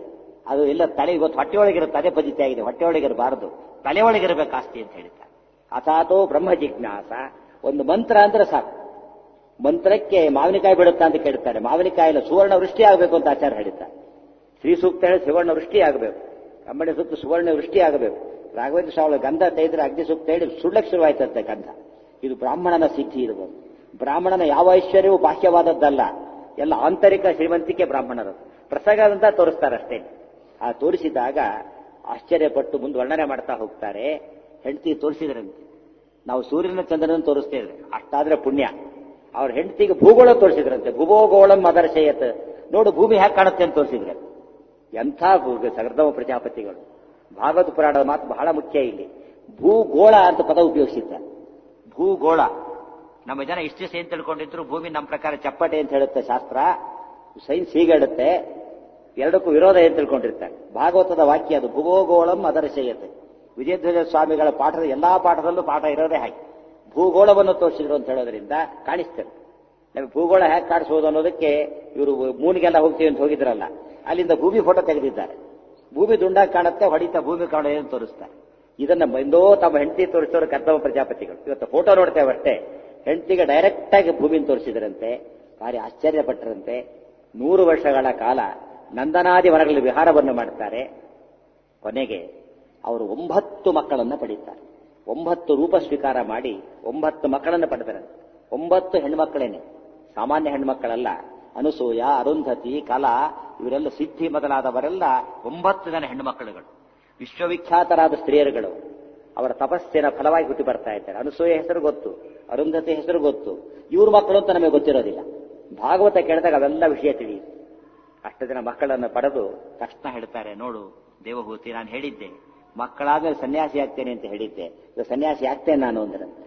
ಅದು ಎಲ್ಲ ತಲೆ ಇವತ್ತು ಹೊಟ್ಟೆ ಒಳಗಿರುತ್ತೆ ಅದೇ ಪದ್ಧತಿ ಆಗಿದೆ ಹೊಟ್ಟೆ ಒಳಗಿರಬಾರದು ತಲೆ ಒಳಗಿರಬೇಕು ಆಸ್ತಿ ಅಂತ ಹೇಳ್ತಾರೆ ಅಥಾತೋ ಬ್ರಹ್ಮ ಜಿಜ್ಞಾಸ ಒಂದು ಮಂತ್ರ ಅಂದ್ರೆ ಸಾಕು ಮಂತ್ರಕ್ಕೆ ಮಾವಿನಕಾಯಿ ಬಿಡುತ್ತಾ ಅಂತ ಕೇಳ್ತಾರೆ ಮಾವಿನಕಾಯಿಲ್ಲ ಸುವರ್ಣ ವೃಷ್ಟಿ ಆಗಬೇಕು ಅಂತ ಆಚಾರ ಹೇಳಿದ್ದಾರೆ ಶ್ರೀ ಸೂಕ್ತ ಹೇಳಿ ಸುವರ್ಣ ವೃಷ್ಟಿ ಆಗಬೇಕು ಕಂಬಳಿ ಸೂಕ್ತ ಸುವರ್ಣ ವೃಷ್ಟಿ ಆಗಬೇಕು ರಾಘವೇಂದ್ರ ಸ್ವಾಮಿ ಗಂಧ ತೆಗೆದ್ರೆ ಅಗ್ನಿ ಸೂಕ್ತ ಹೇಳಿ ಸುಳ್ಳಕ್ಕೆ ಶುರುವಾಯ್ತಂತೆ ಗಂಧ ಇದು ಬ್ರಾಹ್ಮಣನ ಸಿದ್ಧಿ ಇರಬಹುದು ಬ್ರಾಹ್ಮಣನ ಯಾವ ಐಶ್ವರ್ಯವೂ ಬಾಹ್ಯವಾದದ್ದಲ್ಲ ಎಲ್ಲ ಆಂತರಿಕ ಶ್ರೀಮಂತಿಕೆ ಬ್ರಾಹ್ಮಣರು ಪ್ರಸಂಗದಂತ ತೋರಿಸ್ತಾರೆ ಅಷ್ಟೇ ಆ ತೋರಿಸಿದಾಗ ಆಶ್ಚರ್ಯಪಟ್ಟು ಮುಂದೆ ವರ್ಣನೆ ಮಾಡ್ತಾ ಹೋಗ್ತಾರೆ ಹೆಂಡತಿ ತೋರಿಸಿದ್ರಂತೆ ನಾವು ಸೂರ್ಯನ ಚಂದ್ರನ ತೋರಿಸ್ತೇವೆ ಅಷ್ಟಾದ್ರೆ ಪುಣ್ಯ ಅವ್ರ ಹೆಂಡತಿಗೆ ಭೂಗೋಳ ತೋರಿಸಿದ್ರಂತೆ ಭೂಗೋಳಂ ಅದರ್ಶಯತ್ ನೋಡು ಭೂಮಿ ಹ್ಯಾಕ್ ಕಾಣುತ್ತೆ ಅಂತ ತೋರಿಸಿದ್ರೆ ಎಂಥ ಸಗರ್ಧಮ ಪ್ರಜಾಪತಿಗಳು ಭಾಗವತ ಪುರಾಣದ ಮಾತು ಬಹಳ ಮುಖ್ಯ ಇಲ್ಲಿ ಭೂಗೋಳ ಅಂತ ಪದ ಉಪಯೋಗಿಸಿದ್ದಾರೆ ಭೂಗೋಳ ನಮ್ಮ ಜನ ಇಷ್ಟು ದಿವಸ ಏನ್ ತಿಳ್ಕೊಂಡಿದ್ರು ಭೂಮಿ ನಮ್ಮ ಪ್ರಕಾರ ಚಪ್ಪಟೆ ಅಂತ ಹೇಳುತ್ತೆ ಶಾಸ್ತ್ರ ಸೈನ್ಸ್ ಹೀಗೆ ಹೇಳುತ್ತೆ ಎರಡಕ್ಕೂ ವಿರೋಧ ಏನ್ ತಿಳ್ಕೊಂಡಿರ್ತಾರೆ ಭಾಗವತದ ವಾಕ್ಯ ಅದು ಭೂಗೋಳಂ ಅದರ್ಶಯತೆ ವಿಜಯಧ್ವಜ ಸ್ವಾಮಿಗಳ ಪಾಠದ ಎಲ್ಲಾ ಪಾಠದಲ್ಲೂ ಪಾಠ ಇರೋದೇ ಹಾಗೆ ಭೂಗೋಳವನ್ನು ತೋರಿಸಿದ್ರು ಅಂತ ಹೇಳೋದ್ರಿಂದ ಕಾಣಿಸ್ತೇವೆ ನಮಗೆ ಭೂಗೋಳ ಹೇಗೆ ಕಾಣಿಸೋದು ಅನ್ನೋದಕ್ಕೆ ಇವರು ಮೂನಿಗೆಲ್ಲ ಹೋಗ್ತೀವಿ ಅಂತ ಹೋಗಿದ್ರಲ್ಲ ಅಲ್ಲಿಂದ ಭೂಮಿ ಫೋಟೋ ತೆಗೆದಿದ್ದಾರೆ ಭೂಮಿ ದುಂಡಾಗಿ ಕಾಣುತ್ತೆ ಹೊಡಿತಾ ಭೂಮಿ ಕಾಣೋ ಏನು ತೋರಿಸ್ತಾರೆ ಇದನ್ನ ಎಂದೋ ತಮ್ಮ ಹೆಂಡತಿ ತೋರಿಸೋರು ಕರ್ತವ ಪ್ರಜಾಪತಿಗಳು ಇವತ್ತು ಫೋಟೋ ನೋಡ್ತೇವೆ ಅಷ್ಟೇ ಹೆಂಡತಿಗೆ ಡೈರೆಕ್ಟ್ ಆಗಿ ಭೂಮಿನ ತೋರಿಸಿದ್ರಂತೆ ಭಾರಿ ಆಶ್ಚರ್ಯಪಟ್ಟರಂತೆ ನೂರು ವರ್ಷಗಳ ಕಾಲ ನಂದನಾದಿ ವನಗಳಲ್ಲಿ ವಿಹಾರವನ್ನು ಮಾಡ್ತಾರೆ ಕೊನೆಗೆ ಅವರು ಒಂಬತ್ತು ಮಕ್ಕಳನ್ನ ಪಡೀತಾರೆ ಒಂಬತ್ತು ರೂಪ ಸ್ವೀಕಾರ ಮಾಡಿ ಒಂಬತ್ತು ಮಕ್ಕಳನ್ನು ಪಡೆದರಂತೆ ಒಂಬತ್ತು ಹೆಣ್ಮಕ್ಕಳೇನೆ ಸಾಮಾನ್ಯ ಹೆಣ್ಮಕ್ಕಳಲ್ಲ ಅನುಸೂಯ ಅರುಂಧತಿ ಕಲಾ ಇವರೆಲ್ಲ ಸಿದ್ಧಿ ಮೊದಲಾದವರೆಲ್ಲ ಒಂಬತ್ತು ಜನ ಹೆಣ್ಣುಮಕ್ಕಳುಗಳು ವಿಶ್ವವಿಖ್ಯಾತರಾದ ಸ್ತ್ರೀಯರುಗಳು ಅವರ ತಪಸ್ಸಿನ ಫಲವಾಗಿ ಹುಟ್ಟಿ ಬರ್ತಾ ಇದ್ದಾರೆ ಅನುಸೂಯ ಹೆಸರು ಗೊತ್ತು ಅರುಂಧತಿ ಹೆಸರು ಗೊತ್ತು ಇವ್ರ ಮಕ್ಕಳು ಅಂತ ನಮಗೆ ಗೊತ್ತಿರೋದಿಲ್ಲ ಭಾಗವತ ಕೇಳಿದಾಗ ಅವೆಲ್ಲ ವಿಷಯ ತಿಳಿಯುತ್ತೆ ಅಷ್ಟು ಜನ ಮಕ್ಕಳನ್ನು ಪಡೆದು ತಕ್ಷಣ ಹೇಳ್ತಾರೆ ನೋಡು ದೇವಹೂತಿ ನಾನು ಹೇಳಿದ್ದೆ ಮಕ್ಕಳಾದ್ಮೇಲೆ ಸನ್ಯಾಸಿ ಆಗ್ತೇನೆ ಅಂತ ಹೇಳಿದ್ದೆ ಇದು ಸನ್ಯಾಸಿ ಆಗ್ತೇನೆ ನಾನು ಅಂದ್ರಂತೆ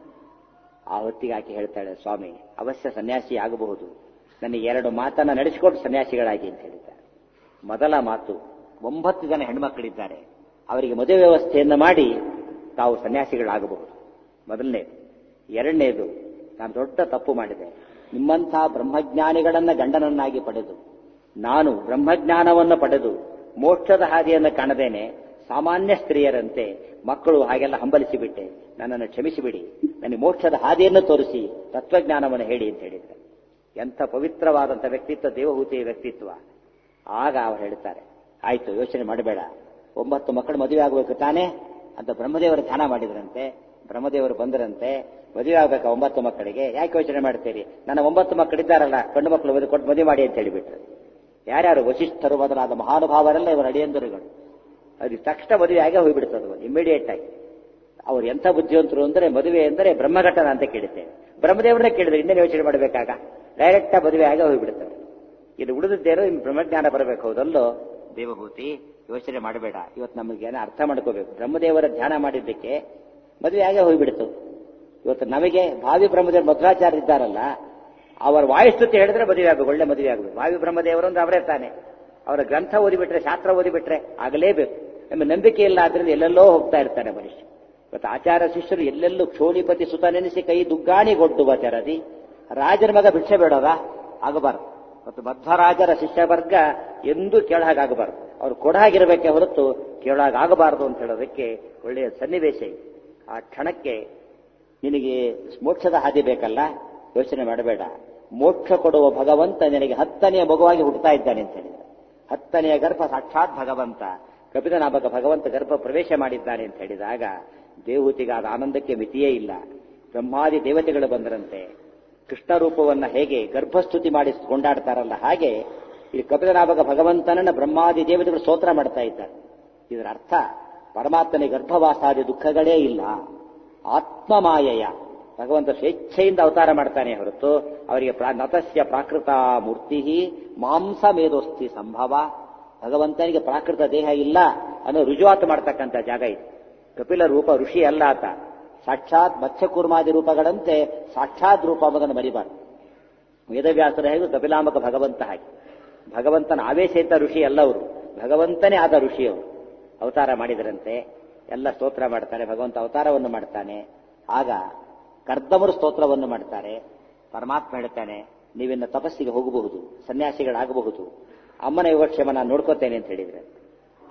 ಆ ಹೊತ್ತಿಗೆ ಆಕೆ ಹೇಳ್ತಾಳೆ ಸ್ವಾಮಿ ಅವಶ್ಯ ಸನ್ಯಾಸಿ ಆಗಬಹುದು ನನಗೆ ಎರಡು ಮಾತನ್ನ ನಡೆಸಿಕೊಂಡು ಸನ್ಯಾಸಿಗಳಾಗಿ ಅಂತ ಹೇಳಿದ್ದಾರೆ ಮೊದಲ ಮಾತು ಒಂಬತ್ತು ಜನ ಹೆಣ್ಮಕ್ಕಳಿದ್ದಾರೆ ಅವರಿಗೆ ಮದುವೆ ವ್ಯವಸ್ಥೆಯನ್ನು ಮಾಡಿ ತಾವು ಸನ್ಯಾಸಿಗಳಾಗಬಹುದು ಮೊದಲನೇದು ಎರಡನೇದು ನಾನು ದೊಡ್ಡ ತಪ್ಪು ಮಾಡಿದೆ ನಿಮ್ಮಂಥ ಬ್ರಹ್ಮಜ್ಞಾನಿಗಳನ್ನ ಗಂಡನನ್ನಾಗಿ ಪಡೆದು ನಾನು ಬ್ರಹ್ಮಜ್ಞಾನವನ್ನು ಪಡೆದು ಮೋಕ್ಷದ ಹಾದಿಯನ್ನು ಕಾಣದೇನೆ ಸಾಮಾನ್ಯ ಸ್ತ್ರೀಯರಂತೆ ಮಕ್ಕಳು ಹಾಗೆಲ್ಲ ಹಂಬಲಿಸಿಬಿಟ್ಟೆ ನನ್ನನ್ನು ಕ್ಷಮಿಸಿಬಿಡಿ ನನಗೆ ಮೋಕ್ಷದ ಹಾದಿಯನ್ನು ತೋರಿಸಿ ತತ್ವಜ್ಞಾನವನ್ನು ಹೇಳಿ ಅಂತ ಹೇಳಿದ್ದಾರೆ ಎಂಥ ಪವಿತ್ರವಾದಂಥ ವ್ಯಕ್ತಿತ್ವ ದೇವಹೂತಿಯ ವ್ಯಕ್ತಿತ್ವ ಆಗ ಅವರು ಹೇಳ್ತಾರೆ ಆಯ್ತು ಯೋಚನೆ ಮಾಡಬೇಡ ಒಂಬತ್ತು ಮಕ್ಕಳು ಮದುವೆ ಆಗಬೇಕು ತಾನೇ ಅಂತ ಬ್ರಹ್ಮದೇವರು ಧ್ಯಾನ ಮಾಡಿದ್ರಂತೆ ಬ್ರಹ್ಮದೇವರು ಬಂದರಂತೆ ಮದುವೆ ಆಗಬೇಕು ಒಂಬತ್ತು ಮಕ್ಕಳಿಗೆ ಯಾಕೆ ಯೋಚನೆ ಮಾಡ್ತೀರಿ ನನ್ನ ಒಂಬತ್ತು ಮಕ್ಕಳಿದ್ದಾರಲ್ಲ ಗಂಡು ಮಕ್ಕಳು ಮದುವೆ ಕೊಟ್ಟು ಮದುವೆ ಮಾಡಿ ಅಂತ ಹೇಳಿಬಿಟ್ರು ಯಾರ್ಯಾರು ವಶಿಷ್ಠರು ಮೊದಲಾದ ಮಹಾನುಭಾವರೆಲ್ಲ ಇವರು ಅಡಿಯಂದರುಗಳು ಅವ್ರಿಗೆ ತಕ್ಷಣ ಮದುವೆ ಆಗೇ ಹೋಗ್ಬಿಡ್ತದೆ ಇಮಿಡಿಯೇಟ್ ಆಗಿ ಅವ್ರು ಎಂಥ ಬುದ್ಧಿವಂತರು ಅಂದ್ರೆ ಮದುವೆ ಅಂದರೆ ಬ್ರಹ್ಮಘಟನ ಅಂತ ಕೇಳುತ್ತೇವೆ ಬ್ರಹ್ಮದೇವರನ್ನೇ ಕೇಳಿದ್ರೆ ಇನ್ನೇನು ಯೋಚನೆ ಮಾಡಬೇಕಾಗ ಡೈರೆಕ್ಟ್ ಮದುವೆ ಆಗೇ ಹೋಗ್ಬಿಡ್ತಾರೆ ಇದು ಉಳಿದಿದ್ದೇನೋ ಇನ್ನು ಬ್ರಹ್ಮಜ್ಞಾನ ಬರಬೇಕು ಹೌದಲ್ಲೋ ದೇವಭೂತಿ ಯೋಚನೆ ಮಾಡಬೇಡ ಇವತ್ತು ನಮಗೆ ಏನೋ ಅರ್ಥ ಮಾಡ್ಕೋಬೇಕು ಬ್ರಹ್ಮದೇವರ ಧ್ಯಾನ ಮಾಡಿದ್ದಕ್ಕೆ ಮದುವೆ ಆಗೇ ಹೋಗ್ಬಿಡ್ತು ಇವತ್ತು ನಮಗೆ ಭಾವಿ ಬ್ರಹ್ಮದೇವರು ಮಧ್ವಾಚಾರ್ಯ ಇದ್ದಾರಲ್ಲ ಅವರ ವಾಯುಸ್ತುತಿ ಹೇಳಿದ್ರೆ ಮದುವೆ ಆಗಬೇಕು ಒಳ್ಳೆ ಮದುವೆ ಆಗಬೇಕು ಭಾವಿ ಬ್ರಹ್ಮದೇವರು ಅಂದ್ರೆ ಅವರೇ ತಾನೆ ಅವರ ಗ್ರಂಥ ಓದಿಬಿಟ್ರೆ ಶಾಸ್ತ್ರ ಓದಿಬಿಟ್ರೆ ಆಗಲೇಬೇಕು ನಮ್ಮ ನಂಬಿಕೆ ಇಲ್ಲ ಆದ್ರಿಂದ ಎಲ್ಲೆಲ್ಲೋ ಹೋಗ್ತಾ ಇರ್ತಾನೆ ಮನುಷ್ಯ ಇವತ್ತು ಆಚಾರ ಶಿಷ್ಯರು ಎಲ್ಲೆಲ್ಲೂ ಕ್ಷೋಣಿಪತಿ ಸುತ ನೆನೆಸಿ ಕೈ ದುಗ್ಗಾಣಿಗೊಡ್ಡುವ ಚರದಿ ರಾಜರ ಮಗ ಭಿಕ್ಷೆ ಬೇಡದ ಆಗಬಾರ್ದು ಮತ್ತು ಮಧ್ವರಾಜರ ಶಿಷ್ಯ ವರ್ಗ ಎಂದೂ ಕೇಳಾಗಬಾರ್ದು ಅವ್ರು ಕೊಡಾಗಿರ್ಬೇಕೆ ಹೊರತು ಕೇಳಾಗಬಾರದು ಅಂತ ಹೇಳೋದಕ್ಕೆ ಒಳ್ಳೆಯ ಸನ್ನಿವೇಶ ಇದೆ ಆ ಕ್ಷಣಕ್ಕೆ ನಿನಗೆ ಮೋಕ್ಷದ ಹಾದಿ ಬೇಕಲ್ಲ ಯೋಚನೆ ಮಾಡಬೇಡ ಮೋಕ್ಷ ಕೊಡುವ ಭಗವಂತ ನಿನಗೆ ಹತ್ತನೆಯ ಮಗುವಾಗಿ ಹುಟ್ಟುತ್ತಾ ಇದ್ದಾನೆ ಅಂತ ಹೇಳಿದ ಹತ್ತನೆಯ ಗರ್ಭ ಸಾಕ್ಷಾತ್ ಭಗವಂತ ಕಪಿತನಾಮಕ ಭಗವಂತ ಗರ್ಭ ಪ್ರವೇಶ ಮಾಡಿದ್ದಾನೆ ಅಂತ ಹೇಳಿದಾಗ ದೇವಹೂತಿಗಾದ ಆನಂದಕ್ಕೆ ಮಿತಿಯೇ ಇಲ್ಲ ಬ್ರಹ್ಮಾದಿ ದೇವತೆಗಳು ಬಂದರಂತೆ ಕೃಷ್ಣ ರೂಪವನ್ನ ಹೇಗೆ ಗರ್ಭಸ್ತುತಿ ಮಾಡಿ ಕೊಂಡಾಡ್ತಾರಲ್ಲ ಹಾಗೆ ಈ ಕಪಿತನಾಮಕ ಭಗವಂತನನ್ನ ಬ್ರಹ್ಮಾದಿ ದೇವತೆಗಳು ಸ್ತೋತ್ರ ಮಾಡ್ತಾ ಇದ್ದಾರೆ ಇದರ ಅರ್ಥ ಪರಮಾತ್ಮನ ಗರ್ಭವಾಸಾದಿ ದುಃಖಗಳೇ ಇಲ್ಲ ಆತ್ಮಮಾಯಯ ಭಗವಂತ ಸ್ವೇಚ್ಛೆಯಿಂದ ಅವತಾರ ಮಾಡ್ತಾನೆ ಹೊರತು ಅವರಿಗೆ ನತಸ್ಯ ಪ್ರಾಕೃತ ಮೂರ್ತಿ ಮಾಂಸ ಮೇದೋಸ್ತಿ ಸಂಭವ ಭಗವಂತನಿಗೆ ಪ್ರಾಕೃತ ದೇಹ ಇಲ್ಲ ಅನ್ನೋ ರುಜುವಾತು ಮಾಡ್ತಕ್ಕಂಥ ಜಾಗ ಇದು ಕಪಿಲ ರೂಪ ಋಷಿ ಅಲ್ಲ ಆತ ಸಾಕ್ಷಾತ್ ಮತ್ಸ್ಯಕೂರ್ಮಾದಿ ರೂಪಗಳಂತೆ ಸಾಕ್ಷಾತ್ ರೂಪ ಎಂಬುದನ್ನು ಮರಿಬಾರ್ದು ವೇದವ್ಯಾಸರ ಹೇಗೂ ಕಪಿಲಾಮಕ ಭಗವಂತ ಹಾಗೆ ಭಗವಂತನ ಆವೇಶಿತ ಋಷಿ ಅಲ್ಲ ಅವರು ಭಗವಂತನೇ ಆದ ಋಷಿಯವರು ಅವತಾರ ಮಾಡಿದರಂತೆ ಎಲ್ಲ ಸ್ತೋತ್ರ ಮಾಡ್ತಾರೆ ಭಗವಂತ ಅವತಾರವನ್ನು ಮಾಡ್ತಾನೆ ಆಗ ಕರ್ದಮರು ಸ್ತೋತ್ರವನ್ನು ಮಾಡ್ತಾರೆ ಪರಮಾತ್ಮ ಹೇಳ್ತಾನೆ ನೀವಿನ್ನ ತಪಸ್ಸಿಗೆ ಹೋಗಬಹುದು ಸನ್ಯಾಸಿಗಳಾಗಬಹುದು ಅಮ್ಮನ ಯೋಗಕ್ಷೇಮ ನಾನು ನೋಡ್ಕೋತೇನೆ ಅಂತ ಹೇಳಿದ್ರೆ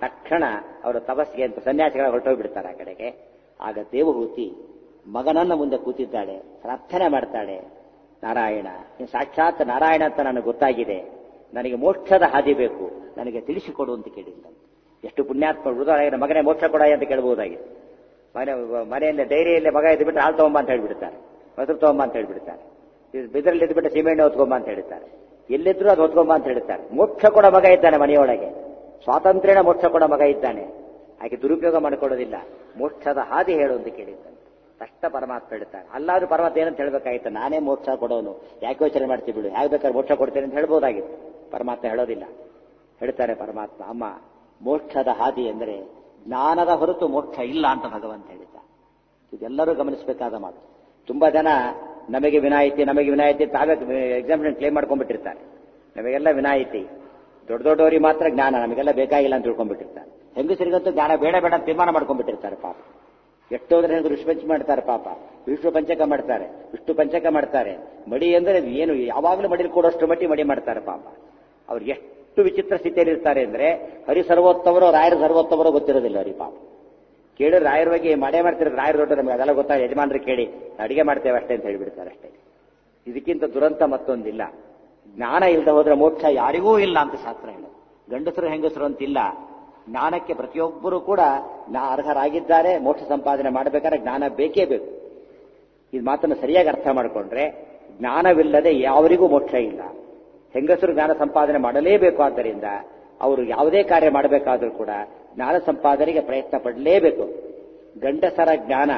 ತಕ್ಷಣ ಅವರು ತಪಸ್ಸಿಗೆ ಅಂತ ಸನ್ಯಾಸಿಗಳ ಹೊರಟೋಗ್ಬಿಡ್ತಾರೆ ಆ ಕಡೆಗೆ ಆಗ ದೇವಹೂತಿ ಮಗನನ್ನ ಮುಂದೆ ಕೂತಿದ್ದಾಳೆ ಪ್ರಾರ್ಥನೆ ಮಾಡ್ತಾಳೆ ನಾರಾಯಣ ನೀನು ಸಾಕ್ಷಾತ್ ನಾರಾಯಣ ಅಂತ ನನಗೆ ಗೊತ್ತಾಗಿದೆ ನನಗೆ ಮೋಕ್ಷದ ಹಾದಿ ಬೇಕು ನನಗೆ ತಿಳಿಸಿಕೊಡು ಅಂತ ಕೇಳಿದ್ದಂತೆ ಎಷ್ಟು ಪುಣ್ಯಾತ್ಮ ಉದಾಹರಣೆ ಮಗನೇ ಮೋಕ್ಷ ಕೊಡ ಅಂತ ಕೇಳಬಹುದಾಗಿದೆ ಮನೆ ಮನೆಯಲ್ಲಿ ಡೈರಿಯಲ್ಲಿ ಮಗ ಎದ್ದು ಬಿಟ್ಟು ಹಾಲು ತಗೊಂಬ ಅಂತ ಹೇಳ್ಬಿಡ್ತಾರೆ ಮೊಸರು ತಗೊಂಬ ಅಂತ ಹೇಳ್ಬಿಡ್ತಾರೆ ಬಿದ್ರಲ್ಲಿ ಎದ್ದು ಬಿಟ್ಟು ಸೀಮೆಣ್ಣೆ ಹೊತ್ಕೊಂಬ ಅಂತ ಹೇಳ್ತಾರೆ ಎಲ್ಲಿದ್ರು ಅದು ಹೊತ್ಕೊಂಬ ಅಂತ ಹೇಳ್ತಾರೆ ಮೋಕ್ಷ ಕೊಡ ಮಗ ಇದ್ದಾನೆ ಮನೆಯೊಳಗೆ ಸ್ವಾತಂತ್ರ್ಯನ ಮೋಕ್ಷ ಕೊಡ ಮಗ ಇದ್ದಾನೆ ಆಕೆ ದುರುಪಯೋಗ ಮಾಡಿಕೊಳ್ಳೋದಿಲ್ಲ ಮೋಕ್ಷದ ಹಾದಿ ಹೇಳು ಅಂತ ಕೇಳಿದ್ದಾನೆ ಕಷ್ಟ ಪರಮಾತ್ಮ ಹೇಳ್ತಾನೆ ಅಲ್ಲಾದ್ರೂ ಪರಮಾತ್ಮ ಏನಂತ ಹೇಳ್ಬೇಕಾಗಿತ್ತು ನಾನೇ ಮೋಕ್ಷ ಕೊಡೋನು ಯಾಕೆ ಯೋಚನೆ ಮಾಡ್ತೀವಿ ಬಿಡು ಹೇಗೆ ಬೇಕಾದ್ರೆ ಮೋಕ್ಷ ಕೊಡ್ತೇನೆ ಅಂತ ಹೇಳ್ಬೋದಾಗಿತ್ತು ಪರಮಾತ್ಮ ಹೇಳೋದಿಲ್ಲ ಹೇಳ್ತಾರೆ ಪರಮಾತ್ಮ ಅಮ್ಮ ಮೋಕ್ಷದ ಹಾದಿ ಎಂದರೆ ಜ್ಞಾನದ ಹೊರತು ಮೋಕ್ಷ ಇಲ್ಲ ಅಂತ ಭಗವಂತ ಹೇಳಿದ್ದ ಇದೆಲ್ಲರೂ ಗಮನಿಸಬೇಕಾದ ಮಾತು ತುಂಬಾ ಜನ ನಮಗೆ ವಿನಾಯಿತಿ ನಮಗೆ ವಿನಾಯಿತಿ ತಾವೇ ಎಕ್ಸಾಮಿನೇಷನ್ ಕ್ಲೇಮ್ ಮಾಡ್ಕೊಂಡ್ಬಿಟ್ಟಿರ್ತಾರೆ ನಮಗೆಲ್ಲ ವಿನಾಯಿತಿ ದೊಡ್ಡ ದೊಡ್ಡವರಿಗೆ ಮಾತ್ರ ಜ್ಞಾನ ನಮಗೆಲ್ಲ ಬೇಕಾಗಿಲ್ಲ ಅಂತ ತಿಳ್ಕೊಂಡ್ಬಿಟ್ಟಿರ್ತಾರೆ ಹೆಂಗಸರಿಗಂತೂ ಜ್ಞಾನ ಬೇಡ ಬೇಡ ಅಂತ ತೀರ್ಮಾನ ಮಾಡ್ಕೊಂಡ್ಬಿಟ್ಟಿರ್ತಾರೆ ಪಾಪ ಎಷ್ಟೋದ್ರೆ ಹೆಂಗರು ಋಷಿ ಮಾಡ್ತಾರೆ ಪಾಪ ವಿಷ್ಣು ಪಂಚಕ ಮಾಡ್ತಾರೆ ವಿಷ್ಣು ಪಂಚಕ ಮಾಡ್ತಾರೆ ಮಡಿ ಅಂದ್ರೆ ಏನು ಯಾವಾಗಲೂ ಮಡಿಲಿ ಕೊಡೋಷ್ಟು ಮಟ್ಟಿ ಮಡಿ ಮಾಡ್ತಾರೆ ಪಾಪ ಅವ್ರು ಎಷ್ಟು ವಿಚಿತ್ರ ಸ್ಥಿತಿಯಲ್ಲಿ ಇರ್ತಾರೆ ಅಂದ್ರೆ ಹರಿ ಸರ್ವೋತ್ತಮರು ರಾಯರ ಸರ್ವೋತ್ತಮರು ಗೊತ್ತಿರೋದಿಲ್ಲ ಅವ್ರಿಗೆ ಪಾಪ ಕೇಳಿದ್ರೆ ರಾಯರ ಬಗ್ಗೆ ಮಾಡೇ ಮಾಡ್ತಿರೋದು ರಾಯರ ದೊಡ್ಡ ನಮಗೆ ಅದೆಲ್ಲ ಗೊತ್ತಾ ಯಜಮಾನ್ರು ಕೇಳಿ ಅಡಿಗೆ ಮಾಡ್ತೇವೆ ಅಷ್ಟೇ ಅಂತ ಹೇಳ್ಬಿಡ್ತಾರೆ ಅಷ್ಟೇ ಇದಕ್ಕಿಂತ ದುರಂತ ಮತ್ತೊಂದಿಲ್ಲ ಜ್ಞಾನ ಇಲ್ಲದೆ ಹೋದ್ರೆ ಮೋಕ್ಷ ಯಾರಿಗೂ ಇಲ್ಲ ಅಂತ ಶಾಸ್ತ್ರ ಹೇಳೋದು ಗಂಡಸರು ಹೆಂಗಸರು ಅಂತಿಲ್ಲ ಜ್ಞಾನಕ್ಕೆ ಪ್ರತಿಯೊಬ್ಬರು ಕೂಡ ನಾ ಅರ್ಹರಾಗಿದ್ದಾರೆ ಮೋಕ್ಷ ಸಂಪಾದನೆ ಮಾಡಬೇಕಾದ್ರೆ ಜ್ಞಾನ ಬೇಕೇ ಬೇಕು ಇದು ಮಾತನ್ನು ಸರಿಯಾಗಿ ಅರ್ಥ ಮಾಡಿಕೊಂಡ್ರೆ ಜ್ಞಾನವಿಲ್ಲದೆ ಯಾವರಿಗೂ ಮೋಕ್ಷ ಇಲ್ಲ ಹೆಂಗಸರು ಜ್ಞಾನ ಸಂಪಾದನೆ ಮಾಡಲೇಬೇಕು ಆದ್ದರಿಂದ ಅವರು ಯಾವುದೇ ಕಾರ್ಯ ಮಾಡಬೇಕಾದ್ರೂ ಕೂಡ ಜ್ಞಾನ ಸಂಪಾದನೆಗೆ ಪ್ರಯತ್ನ ಪಡಲೇಬೇಕು ಗಂಡಸರ ಜ್ಞಾನ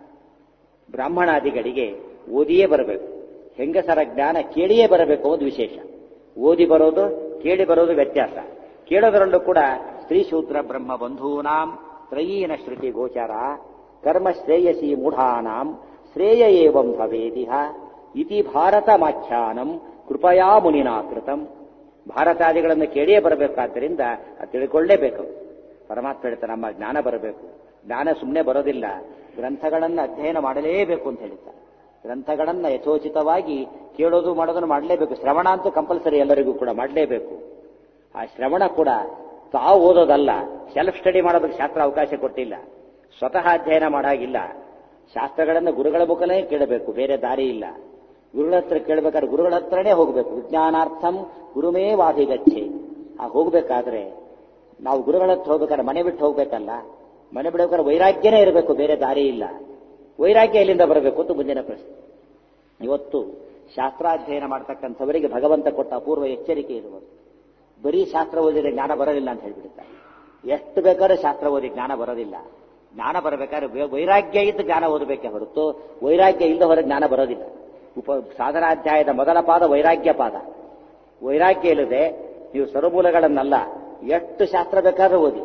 ಬ್ರಾಹ್ಮಣಾದಿಗಳಿಗೆ ಓದಿಯೇ ಬರಬೇಕು ಹೆಂಗಸರ ಜ್ಞಾನ ಕೇಳಿಯೇ ಬರಬೇಕು ಒಂದು ವಿಶೇಷ ಓದಿ ಬರೋದು ಕೇಳಿ ಬರೋದು ವ್ಯತ್ಯಾಸ ಕೇಳೋದರಲ್ಲೂ ಕೂಡ ಸ್ತ್ರೀ ಶೂದ್ರ ಬ್ರಹ್ಮ ಬಂಧೂನಾಂ ತ್ರಯೀನ ಶ್ರುತಿ ಗೋಚರ ಕರ್ಮ ಶ್ರೇಯಸಿ ಮೂಢಾನಾಂ ಶ್ರೇಯ ಏವಂ ಭವೇದಿಹ ಇತಿ ಭಾರತ ಮಾಖ್ಯಾನಂ ಕೃಪಯಾ ಮುನಿನಾ ಕೃತಂ ಭಾರತಾದಿಗಳನ್ನು ಕೇಳಿಯೇ ಬರಬೇಕಾದ್ದರಿಂದ ಅದು ತಿಳ್ಕೊಳ್ಳೇಬೇಕು ಪರಮಾತ್ಮ ಹೇಳ್ತಾರೆ ನಮ್ಮ ಜ್ಞಾನ ಬರಬೇಕು ಜ್ಞಾನ ಸುಮ್ಮನೆ ಬರೋದಿಲ್ಲ ಗ್ರಂಥಗಳನ್ನು ಅಧ್ಯಯನ ಮಾಡಲೇಬೇಕು ಅಂತ ಹೇಳ್ತಾರೆ ಗ್ರಂಥಗಳನ್ನು ಯಥೋಚಿತವಾಗಿ ಕೇಳೋದು ಮಾಡೋದನ್ನು ಮಾಡಲೇಬೇಕು ಶ್ರವಣ ಅಂತೂ ಕಂಪಲ್ಸರಿ ಎಲ್ಲರಿಗೂ ಕೂಡ ಮಾಡಲೇಬೇಕು ಆ ಶ್ರವಣ ಕೂಡ ತಾವು ಓದೋದಲ್ಲ ಸೆಲ್ಫ್ ಸ್ಟಡಿ ಮಾಡೋದಕ್ಕೆ ಶಾಸ್ತ್ರ ಅವಕಾಶ ಕೊಟ್ಟಿಲ್ಲ ಸ್ವತಃ ಅಧ್ಯಯನ ಮಾಡಾಗಿಲ್ಲ ಶಾಸ್ತ್ರಗಳನ್ನು ಗುರುಗಳ ಮುಖಲೇ ಕೇಳಬೇಕು ಬೇರೆ ದಾರಿ ಇಲ್ಲ ಗುರುಗಳ ಹತ್ರ ಕೇಳಬೇಕಾದ್ರೆ ಗುರುಗಳ ಹತ್ರನೇ ಹೋಗಬೇಕು ವಿಜ್ಞಾನಾರ್ಥಂ ಗುರುಮೇ ವಾದಿಗಚ್ಚೆ ಆ ಹೋಗ್ಬೇಕಾದ್ರೆ ನಾವು ಗುರುಗಳ ಹತ್ರ ಹೋಗ್ಬೇಕಾದ್ರೆ ಮನೆ ಬಿಟ್ಟು ಹೋಗ್ಬೇಕಲ್ಲ ಮನೆ ಬಿಡಬೇಕಾದ್ರೆ ವೈರಾಗ್ಯನೇ ಇರಬೇಕು ಬೇರೆ ದಾರಿ ಇಲ್ಲ ವೈರಾಗ್ಯ ಎಲ್ಲಿಂದ ಬರಬೇಕು ಅಂತ ಮುಂದಿನ ಪ್ರಶ್ನೆ ಇವತ್ತು ಶಾಸ್ತ್ರಾಧ್ಯಯನ ಮಾಡ್ತಕ್ಕಂಥವರಿಗೆ ಭಗವಂತ ಕೊಟ್ಟ ಅಪೂರ್ವ ಎಚ್ಚರಿಕೆ ಇರುವುದು ಬರೀ ಶಾಸ್ತ್ರ ಓದಿದ್ರೆ ಜ್ಞಾನ ಬರೋದಿಲ್ಲ ಅಂತ ಹೇಳ್ಬಿಡ್ತಾರೆ ಎಷ್ಟು ಬೇಕಾದ್ರೂ ಶಾಸ್ತ್ರ ಓದಿ ಜ್ಞಾನ ಬರೋದಿಲ್ಲ ಜ್ಞಾನ ಬರಬೇಕಾದ್ರೆ ವೈ- ವೈರಾಗ್ಯ ಇದ್ದು ಜ್ಞಾನ ಓದಬೇಕೆ ಹೊರತು ವೈರಾಗ್ಯ ಇಲ್ಲದ ಹೊರ ಜ್ಞಾನ ಬರೋದಿಲ್ಲ ಉಪ ಸಾಧನಾಧ್ಯಾಯದ ಮೊದಲ ಪಾದ ವೈರಾಗ್ಯ ಪಾದ ವೈರಾಗ್ಯ ಇಲ್ಲದೆ ನೀವು ಸರ್ವಮೂಲಗಳನ್ನಲ್ಲ ಎಷ್ಟು ಶಾಸ್ತ್ರ ಬೇಕಾದ್ರೂ ಓದಿ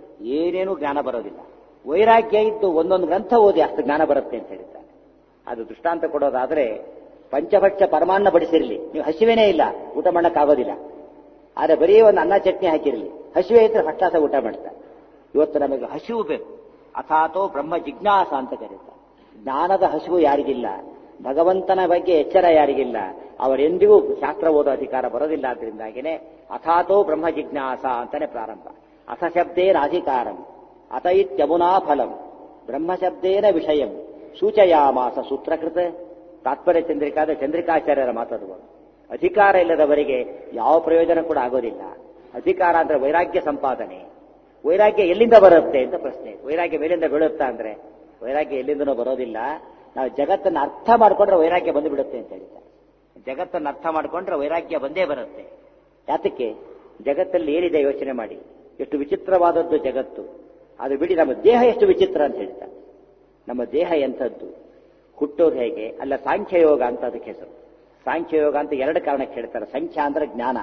ಏನೇನೂ ಜ್ಞಾನ ಬರೋದಿಲ್ಲ ವೈರಾಗ್ಯ ಇದ್ದು ಒಂದೊಂದು ಗ್ರಂಥ ಓದಿ ಅಷ್ಟು ಜ್ಞಾನ ಬರುತ್ತೆ ಅಂತ ಹೇಳ್ತಾರೆ ಅದು ದೃಷ್ಟಾಂತ ಕೊಡೋದಾದ್ರೆ ಪಂಚಭಕ್ಷ ಪರಮಾನ್ನ ಬಡಿಸಿರಲಿ ನೀವು ಹಸಿವೇನೇ ಇಲ್ಲ ಊಟ ಮಾಡಕ್ಕಾಗೋದಿಲ್ಲ ಆದರೆ ಬರೀ ಒಂದು ಅನ್ನ ಚಟ್ನಿ ಹಾಕಿರಲಿ ಹಸಿವೆ ಇದ್ರೆ ಹಟ್ಟಾಸ ಊಟ ಮಾಡ್ತಾರೆ ಇವತ್ತು ನಮಗೆ ಹಸಿವು ಬೇಕು ಅಥಾತೋ ಬ್ರಹ್ಮ ಜಿಜ್ಞಾಸ ಅಂತ ಕರೀತಾರೆ ಜ್ಞಾನದ ಹಸಿವು ಯಾರಿಗಿಲ್ಲ ಭಗವಂತನ ಬಗ್ಗೆ ಎಚ್ಚರ ಯಾರಿಗಿಲ್ಲ ಅವರೆಂದಿಗೂ ಶಾಸ್ತ್ರ ಓದೋ ಅಧಿಕಾರ ಬರೋದಿಲ್ಲ ಆದ್ರಿಂದಾಗಿನೇ ಅಥಾತೋ ಬ್ರಹ್ಮ ಜಿಜ್ಞಾಸ ಅಂತಾನೆ ಪ್ರಾರಂಭ ಅಥ ಶಬ್ದೇನ ಅಧಿಕಾರಂ ಅತ ಇತ್ಯಮುನಾ ಫಲಂ ಬ್ರಹ್ಮಶಬ್ದೇನ ವಿಷಯಂ ಸೂಚಯಾಮಾಸ ಸೂತ್ರಕೃತ ತಾತ್ಪರ್ಯ ಚಂದ್ರಿಕಾದ ಚಂದ್ರಿಕಾಚಾರ್ಯರ ಮಾತಾಡುವ ಅಧಿಕಾರ ಇಲ್ಲದವರಿಗೆ ಯಾವ ಪ್ರಯೋಜನ ಕೂಡ ಆಗೋದಿಲ್ಲ ಅಧಿಕಾರ ಅಂದ್ರೆ ವೈರಾಗ್ಯ ಸಂಪಾದನೆ ವೈರಾಗ್ಯ ಎಲ್ಲಿಂದ ಬರುತ್ತೆ ಅಂತ ಪ್ರಶ್ನೆ ವೈರಾಗ್ಯ ಮೇಲಿಂದ ಬೀಳುತ್ತಾ ಅಂದ್ರೆ ವೈರಾಗ್ಯ ಎಲ್ಲಿಂದನೂ ಬರೋದಿಲ್ಲ ನಾವು ಜಗತ್ತನ್ನು ಅರ್ಥ ಮಾಡಿಕೊಂಡ್ರೆ ವೈರಾಗ್ಯ ಬಂದು ಬಿಡುತ್ತೆ ಅಂತ ಹೇಳ್ತಾರೆ ಜಗತ್ತನ್ನು ಅರ್ಥ ಮಾಡಿಕೊಂಡ್ರೆ ವೈರಾಗ್ಯ ಬಂದೇ ಬರುತ್ತೆ ಯಾತಕ್ಕೆ ಜಗತ್ತಲ್ಲಿ ಏನಿದೆ ಯೋಚನೆ ಮಾಡಿ ಎಷ್ಟು ವಿಚಿತ್ರವಾದದ್ದು ಜಗತ್ತು ಅದು ಬಿಡಿ ನಮ್ಮ ದೇಹ ಎಷ್ಟು ವಿಚಿತ್ರ ಅಂತ ಹೇಳ್ತಾರೆ ನಮ್ಮ ದೇಹ ಎಂಥದ್ದು ಹುಟ್ಟೋದು ಹೇಗೆ ಅಲ್ಲ ಸಾಂಖ್ಯಯೋಗ ಅಂತ ಅದಕ್ಕೆ ಹೆಸರು ಸಾಂಖ್ಯಯೋಗ ಅಂತ ಎರಡು ಕಾರಣಕ್ಕೆ ಹೇಳ್ತಾರೆ ಸಂಖ್ಯಾ ಅಂದ್ರೆ ಜ್ಞಾನ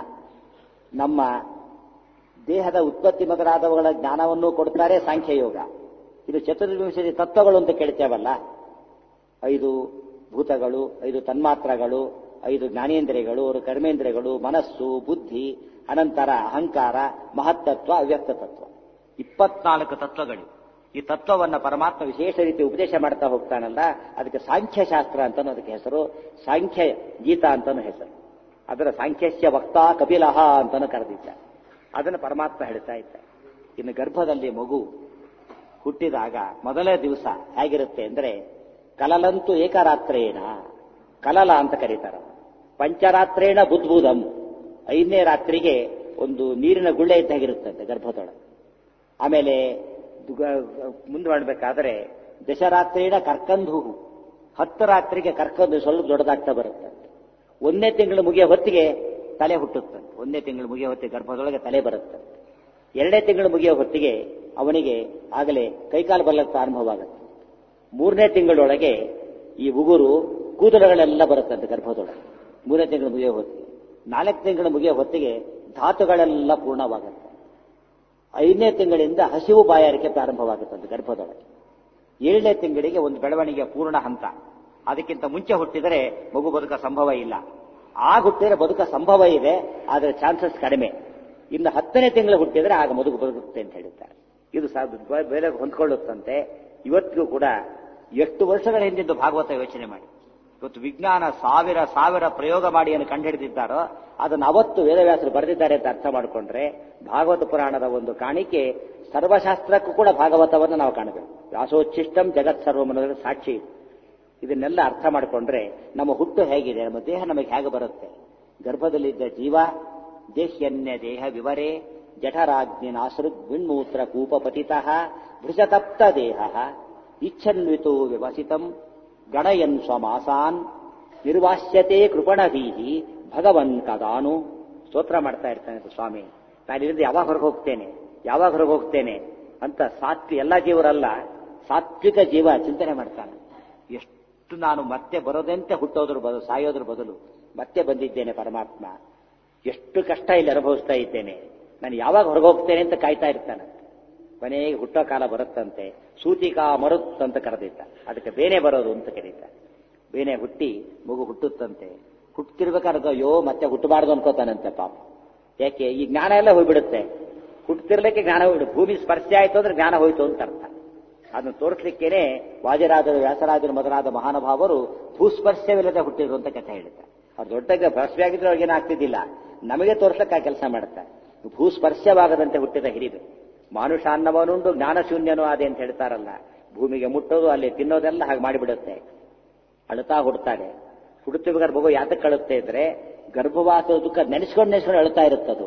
ನಮ್ಮ ದೇಹದ ಉತ್ಪತ್ತಿ ಮೊದಲಾದವುಗಳ ಜ್ಞಾನವನ್ನು ಕೊಡ್ತಾರೆ ಸಾಂಖ್ಯಯೋಗ ಇದು ಚತುರ್ವಿಂಶತಿ ತತ್ವಗಳು ಅಂತ ಕೇಳ್ತೇವಲ್ಲ ಐದು ಭೂತಗಳು ಐದು ತನ್ಮಾತ್ರಗಳು ಐದು ಜ್ಞಾನೇಂದ್ರಿಯಗಳು ಕರ್ಮೇಂದ್ರಿಯಗಳು ಮನಸ್ಸು ಬುದ್ಧಿ ಅನಂತರ ಅಹಂಕಾರ ಮಹತ್ತತ್ವ ಅವ್ಯಕ್ತ ತತ್ವ ಇಪ್ಪತ್ನಾಲ್ಕು ತತ್ವಗಳು ಈ ತತ್ವವನ್ನ ಪರಮಾತ್ಮ ವಿಶೇಷ ರೀತಿ ಉಪದೇಶ ಮಾಡ್ತಾ ಹೋಗ್ತಾನಲ್ಲ ಅದಕ್ಕೆ ಸಾಂಖ್ಯಶಾಸ್ತ್ರ ಅಂತಾನು ಅದಕ್ಕೆ ಹೆಸರು ಸಾಂಖ್ಯ ಗೀತಾ ಅಂತಾನು ಹೆಸರು ಅದರ ಸಾಂಖ್ಯಸ್ಯ ವಕ್ತಾ ಕಪಿಲಹ ಅಂತಾನು ಕರೆದಿದ್ದ ಅದನ್ನು ಪರಮಾತ್ಮ ಹೇಳ್ತಾ ಇದ್ದ ಇನ್ನು ಗರ್ಭದಲ್ಲಿ ಮಗು ಹುಟ್ಟಿದಾಗ ಮೊದಲನೇ ದಿವಸ ಹೇಗಿರುತ್ತೆ ಅಂದ್ರೆ ಕಲಲಂತೂ ಏಕರಾತ್ರೇಣ ಕಲಲ ಅಂತ ಕರೀತಾರೆ ಪಂಚರಾತ್ರೇಣ ಬುದ್ಬುದಂ ಐದನೇ ರಾತ್ರಿಗೆ ಒಂದು ನೀರಿನ ಗುಳ್ಳೆ ಇದ್ದಾಗಿರುತ್ತಂತೆ ಗರ್ಭದೊಳಗೆ ಆಮೇಲೆ ಮುಂದೆ ಮಾಡಬೇಕಾದ್ರೆ ದಶರಾತ್ರಿನ ಕರ್ಕಂದು ಹತ್ತು ರಾತ್ರಿಗೆ ಕರ್ಕಂದು ಸ್ವಲ್ಪ ದೊಡ್ಡದಾಗ್ತಾ ಬರುತ್ತೆ ಒಂದನೇ ತಿಂಗಳು ಮುಗಿಯೋ ಹೊತ್ತಿಗೆ ತಲೆ ಹುಟ್ಟುತ್ತಂತೆ ಒಂದನೇ ತಿಂಗಳು ಮುಗಿಯೋ ಹೊತ್ತಿಗೆ ಗರ್ಭದೊಳಗೆ ತಲೆ ಬರುತ್ತೆ ಎರಡನೇ ತಿಂಗಳು ಮುಗಿಯೋ ಹೊತ್ತಿಗೆ ಅವನಿಗೆ ಆಗಲೇ ಕೈಕಾಲು ಬಲ್ಲಕ್ಕೆ ಪ್ರಾರಂಭವಾಗುತ್ತೆ ಮೂರನೇ ತಿಂಗಳೊಳಗೆ ಈ ಉಗುರು ಕೂದಲುಗಳೆಲ್ಲ ಬರುತ್ತಂತೆ ಗರ್ಭದೊಳಗೆ ಮೂರನೇ ತಿಂಗಳು ಮುಗಿಯೋ ಹೊತ್ತಿಗೆ ನಾಲ್ಕು ತಿಂಗಳು ಮುಗಿಯೋ ಹೊತ್ತಿಗೆ ಧಾತುಗಳೆಲ್ಲ ಪೂರ್ಣವಾಗುತ್ತೆ ಐದನೇ ತಿಂಗಳಿಂದ ಹಸಿವು ಬಾಯಾರಿಕೆ ಪ್ರಾರಂಭವಾಗುತ್ತಂತೆ ಗರ್ಭದೊಳಗೆ ಏಳನೇ ತಿಂಗಳಿಗೆ ಒಂದು ಬೆಳವಣಿಗೆಯ ಪೂರ್ಣ ಹಂತ ಅದಕ್ಕಿಂತ ಮುಂಚೆ ಹುಟ್ಟಿದರೆ ಮಗು ಬದುಕ ಸಂಭವ ಇಲ್ಲ ಆಗ ಹುಟ್ಟಿದರೆ ಬದುಕ ಸಂಭವ ಇದೆ ಆದರೆ ಚಾನ್ಸಸ್ ಕಡಿಮೆ ಇನ್ನು ಹತ್ತನೇ ತಿಂಗಳು ಹುಟ್ಟಿದರೆ ಆಗ ಮದುಗು ಬದುಕುತ್ತೆ ಅಂತ ಹೇಳಿದ್ದಾರೆ ಇದು ಬೇರೆ ಹೊಂದ್ಕೊಳ್ಳುತ್ತಂತೆ ಇವತ್ತಿಗೂ ಕೂಡ ಎಷ್ಟು ವರ್ಷಗಳ ಹಿಂದಿದ್ದು ಭಾಗವತ ಯೋಚನೆ ಮಾಡಿ ಇವತ್ತು ವಿಜ್ಞಾನ ಸಾವಿರ ಸಾವಿರ ಪ್ರಯೋಗ ಮಾಡಿ ಏನು ಕಂಡುಹಿಡಿದಿದ್ದಾರೋ ಅದನ್ನು ಅವತ್ತು ವೇದವ್ಯಾಸರು ಬರೆದಿದ್ದಾರೆ ಅಂತ ಅರ್ಥ ಮಾಡಿಕೊಂಡ್ರೆ ಭಾಗವತ ಪುರಾಣದ ಒಂದು ಕಾಣಿಕೆ ಸರ್ವಶಾಸ್ತ್ರಕ್ಕೂ ಕೂಡ ಭಾಗವತವನ್ನು ನಾವು ಕಾಣಬೇಕು ವ್ಯಾಸೋಚ್ಛಿಷ್ಟಂ ಜಗತ್ ಸರ್ವಮನದ ಸಾಕ್ಷಿ ಇದನ್ನೆಲ್ಲ ಅರ್ಥ ಮಾಡಿಕೊಂಡ್ರೆ ನಮ್ಮ ಹುಟ್ಟು ಹೇಗಿದೆ ನಮ್ಮ ದೇಹ ನಮಗೆ ಹೇಗೆ ಬರುತ್ತೆ ಗರ್ಭದಲ್ಲಿದ್ದ ಜೀವ ದೇಹ್ಯನ್ಯ ದೇಹ ವಿವರೇ ಜಠರಾಗ್ನಿ ನಾಸೃಗ್ ವಿಣ್ಮೂತ್ರ ಕೂಪಪತಿತಃ ಭೃಷತಪ್ತ ದೇಹ ಇಚ್ಛನ್ವಿತೋ ವಿವಸಿತಂ ಗಣಯನ್ ಸ್ವಮಾಸಾನ್ ನಿರ್ವಾಸ್ಯತೆ ಕೃಪಣಭೀಹಿ ಭಗವನ್ ಕದಾನು ಸ್ತೋತ್ರ ಮಾಡ್ತಾ ಇರ್ತಾನೆ ಸ್ವಾಮಿ ನಾನಿருந்து ಯಾವಾಗ ಹೊರಗೆ ಹೋಗ್ತೇನೆ ಯಾವಾಗ ಹೊರಗೆ ಹೋಗ್ತೇನೆ ಅಂತ ಸಾತ್ವಿ ಎಲ್ಲ ಜೀವರಲ್ಲ ಸಾತ್ವಿಕ ಜೀವ ಚಿಂತನೆ ಮಾಡ್ತಾನೆ ಎಷ್ಟು ನಾನು ಮತ್ತೆ ಬರೋದಂತೆ ಹುಟ್ಟೋದ್ರ ಬದಲು ಸಾಯೋದ್ರ ಬದಲು ಮತ್ತೆ ಬಂದಿದ್ದೇನೆ ಪರಮಾತ್ಮ ಎಷ್ಟು ಕಷ್ಟ ಇಲ್ಲಿ ಅನುಭವಿಸ್ತಾ ಇದ್ದೇನೆ ನಾನು ಯಾವಾಗ ಹೊರಗೆ ಹೋಗ್ತೇನೆ ಅಂತ ಕಾಯ್ತಾ ಇರ್ತಾನೆ ಕೊನೆಗೆ ಹುಟ್ಟೋ ಕಾಲ ಬರುತ್ತಂತೆ ಸೂತಿಕಾ ಮರುತ್ ಅಂತ ಕರೆದಿದ್ದ ಅದಕ್ಕೆ ಬೇನೆ ಬರೋದು ಅಂತ ಕರೀತ ಬೇನೆ ಹುಟ್ಟಿ ಮಗು ಹುಟ್ಟುತ್ತಂತೆ ಹುಟ್ಟತಿರ್ಬೇಕಾದ್ರೆ ಅಯ್ಯೋ ಮತ್ತೆ ಹುಟ್ಟಬಾರ್ದು ಅನ್ಕೋತಾನಂತೆ ಪಾಪ ಯಾಕೆ ಈ ಜ್ಞಾನ ಎಲ್ಲ ಹೋಗ್ಬಿಡುತ್ತೆ ಹುಟ್ಟತಿರ್ಲಿಕ್ಕೆ ಜ್ಞಾನ ಹೋಗ್ಬಿಡುತ್ತೆ ಭೂಮಿ ಸ್ಪರ್ಶ ಆಯ್ತು ಅಂದ್ರೆ ಜ್ಞಾನ ಹೋಯ್ತು ಅಂತ ಅರ್ಥ ಅದನ್ನು ತೋರಿಸ್ಲಿಕ್ಕೇನೆ ವಾಜರಾಜರು ವ್ಯಾಸರಾಜರು ಮೊದಲಾದ ಮಹಾನುಭಾವರು ಭೂಸ್ಪರ್ಶವಿಲ್ಲದೆ ಹುಟ್ಟಿದ್ರು ಅಂತ ಕಥೆ ಹೇಳಿದ್ದಾರೆ ಅವ್ರು ದೊಡ್ಡ ಸ್ಪರ್ಶ ಆಗಿದ್ರೆ ಅವ್ರಿಗೇನು ಆಗ್ತಿದ್ದಿಲ್ಲ ನಮಗೆ ತೋರಿಸ್ಲಿಕ್ಕೆ ಆ ಕೆಲಸ ಮಾಡುತ್ತಾರೆ ಭೂಸ್ಪರ್ಶವಾಗದಂತೆ ಹುಟ್ಟಿದ ಹಿರಿದು ಮಾನುಷ ಅನ್ನವನುಂಡು ಜ್ಞಾನಶೂನ್ಯನೂ ಆದೆ ಅಂತ ಹೇಳ್ತಾರಲ್ಲ ಭೂಮಿಗೆ ಮುಟ್ಟೋದು ಅಲ್ಲಿ ತಿನ್ನೋದೆಲ್ಲ ಹಾಗೆ ಮಾಡಿಬಿಡುತ್ತೆ ಅಳುತ್ತಾ ಹುಡ್ತಾಳೆ ಹುಡುತಿಬೇಕಾದ್ರೆ ಮಗು ಯಾತಕ್ಕೆ ಅಳುತ್ತೆ ಇದ್ರೆ ಗರ್ಭವಾಸದ ದುಃಖ ನೆನೆಸ್ಕೊಂಡು ನೆನೆಸ್ಕೊಂಡು ಅಳುತ್ತಾ ಇರುತ್ತದು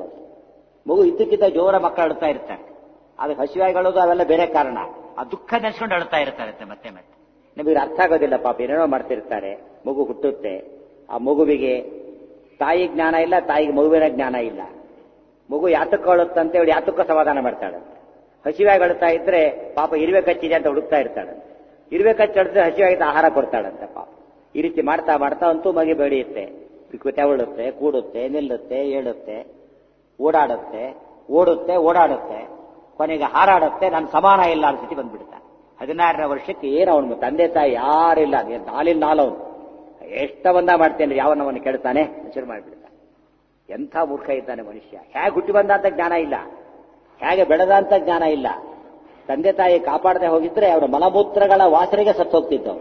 ಮಗು ಇದ್ದಕ್ಕಿದ್ದ ಜೋರ ಮಕ್ಕಳು ಅಳುತ್ತಾ ಇರ್ತಾರೆ ಅದಕ್ಕೆ ಹಸಿವಾಯಿಗಳೋದು ಅವೆಲ್ಲ ಬೇರೆ ಕಾರಣ ಆ ದುಃಖ ನೆನೆಸ್ಕೊಂಡು ಅಳುತ್ತಾ ಇರ್ತಾರೆ ಮತ್ತೆ ಮತ್ತೆ ನಮಗೆ ಅರ್ಥ ಆಗೋದಿಲ್ಲ ಪಾಪ ಏನೇನೋ ಮಾಡ್ತಿರ್ತಾರೆ ಮಗು ಹುಟ್ಟುತ್ತೆ ಆ ಮಗುವಿಗೆ ತಾಯಿ ಜ್ಞಾನ ಇಲ್ಲ ತಾಯಿಗೆ ಮಗುವಿನ ಜ್ಞಾನ ಇಲ್ಲ ಮಗು ಯಾತಕ್ಕೆ ಅಳುತ್ತಂತೆ ಅವಳು ಯಾತಕ್ಕ ಸಮಾಧಾನ ಮಾಡ್ತಾಳಂತೆ ಹಸಿವಾಗಿ ಅಳುತ್ತಾ ಇದ್ರೆ ಪಾಪ ಇರುವೆ ಕಚ್ಚಿದೆ ಅಂತ ಹುಡುಕ್ತಾ ಇರ್ತಾಳಂತೆ ಇರುವೆ ಕಚ್ಚಿ ಅಳಿದ್ರೆ ಹಸಿವಾಗಿದ್ದ ಆಹಾರ ಕೊಡ್ತಾಳಂತೆ ಪಾಪ ಈ ರೀತಿ ಮಾಡ್ತಾ ಮಾಡ್ತಾ ಅಂತೂ ಮಗಿ ಬೆಳೆಯುತ್ತೆ ತೆವಳುತ್ತೆ ಕೂಡುತ್ತೆ ನಿಲ್ಲುತ್ತೆ ಏಳುತ್ತೆ ಓಡಾಡುತ್ತೆ ಓಡುತ್ತೆ ಓಡಾಡುತ್ತೆ ಕೊನೆಗೆ ಹಾರಾಡುತ್ತೆ ನಾನು ಸಮಾನ ಇಲ್ಲ ಅಂತ ಸ್ಥಿತಿ ಬಂದ್ಬಿಡ್ತಾನೆ ಹದಿನಾರನೇ ವರ್ಷಕ್ಕೆ ಏನು ಅವನು ತಂದೆ ತಾಯಿ ಯಾರಿಲ್ಲ ನಾಲಿನ ನಾಲವನು ಎಷ್ಟ ಬಂದ ಮಾಡ್ತೇನೆ ಯಾವನವನು ಕೆಡ್ತಾನೆ ಶುರು ಮಾಡಿಬಿಡ್ತಾನೆ ಎಂಥ ಮೂರ್ಖ ಇದ್ದಾನೆ ಮನುಷ್ಯ ಹೇಗೆ ಹುಟ್ಟಿ ಬಂದ ಅಂತ ಜ್ಞಾನ ಇಲ್ಲ ಹೇಗೆ ಬೆಳೆದ ಅಂತ ಜ್ಞಾನ ಇಲ್ಲ ತಂದೆ ತಾಯಿ ಕಾಪಾಡದೆ ಹೋಗಿದ್ರೆ ಅವರ ಮಲಮೂತ್ರಗಳ ವಾಸನೆಗೆ ಸತ್ತು ಹೋಗ್ತಿದ್ದವು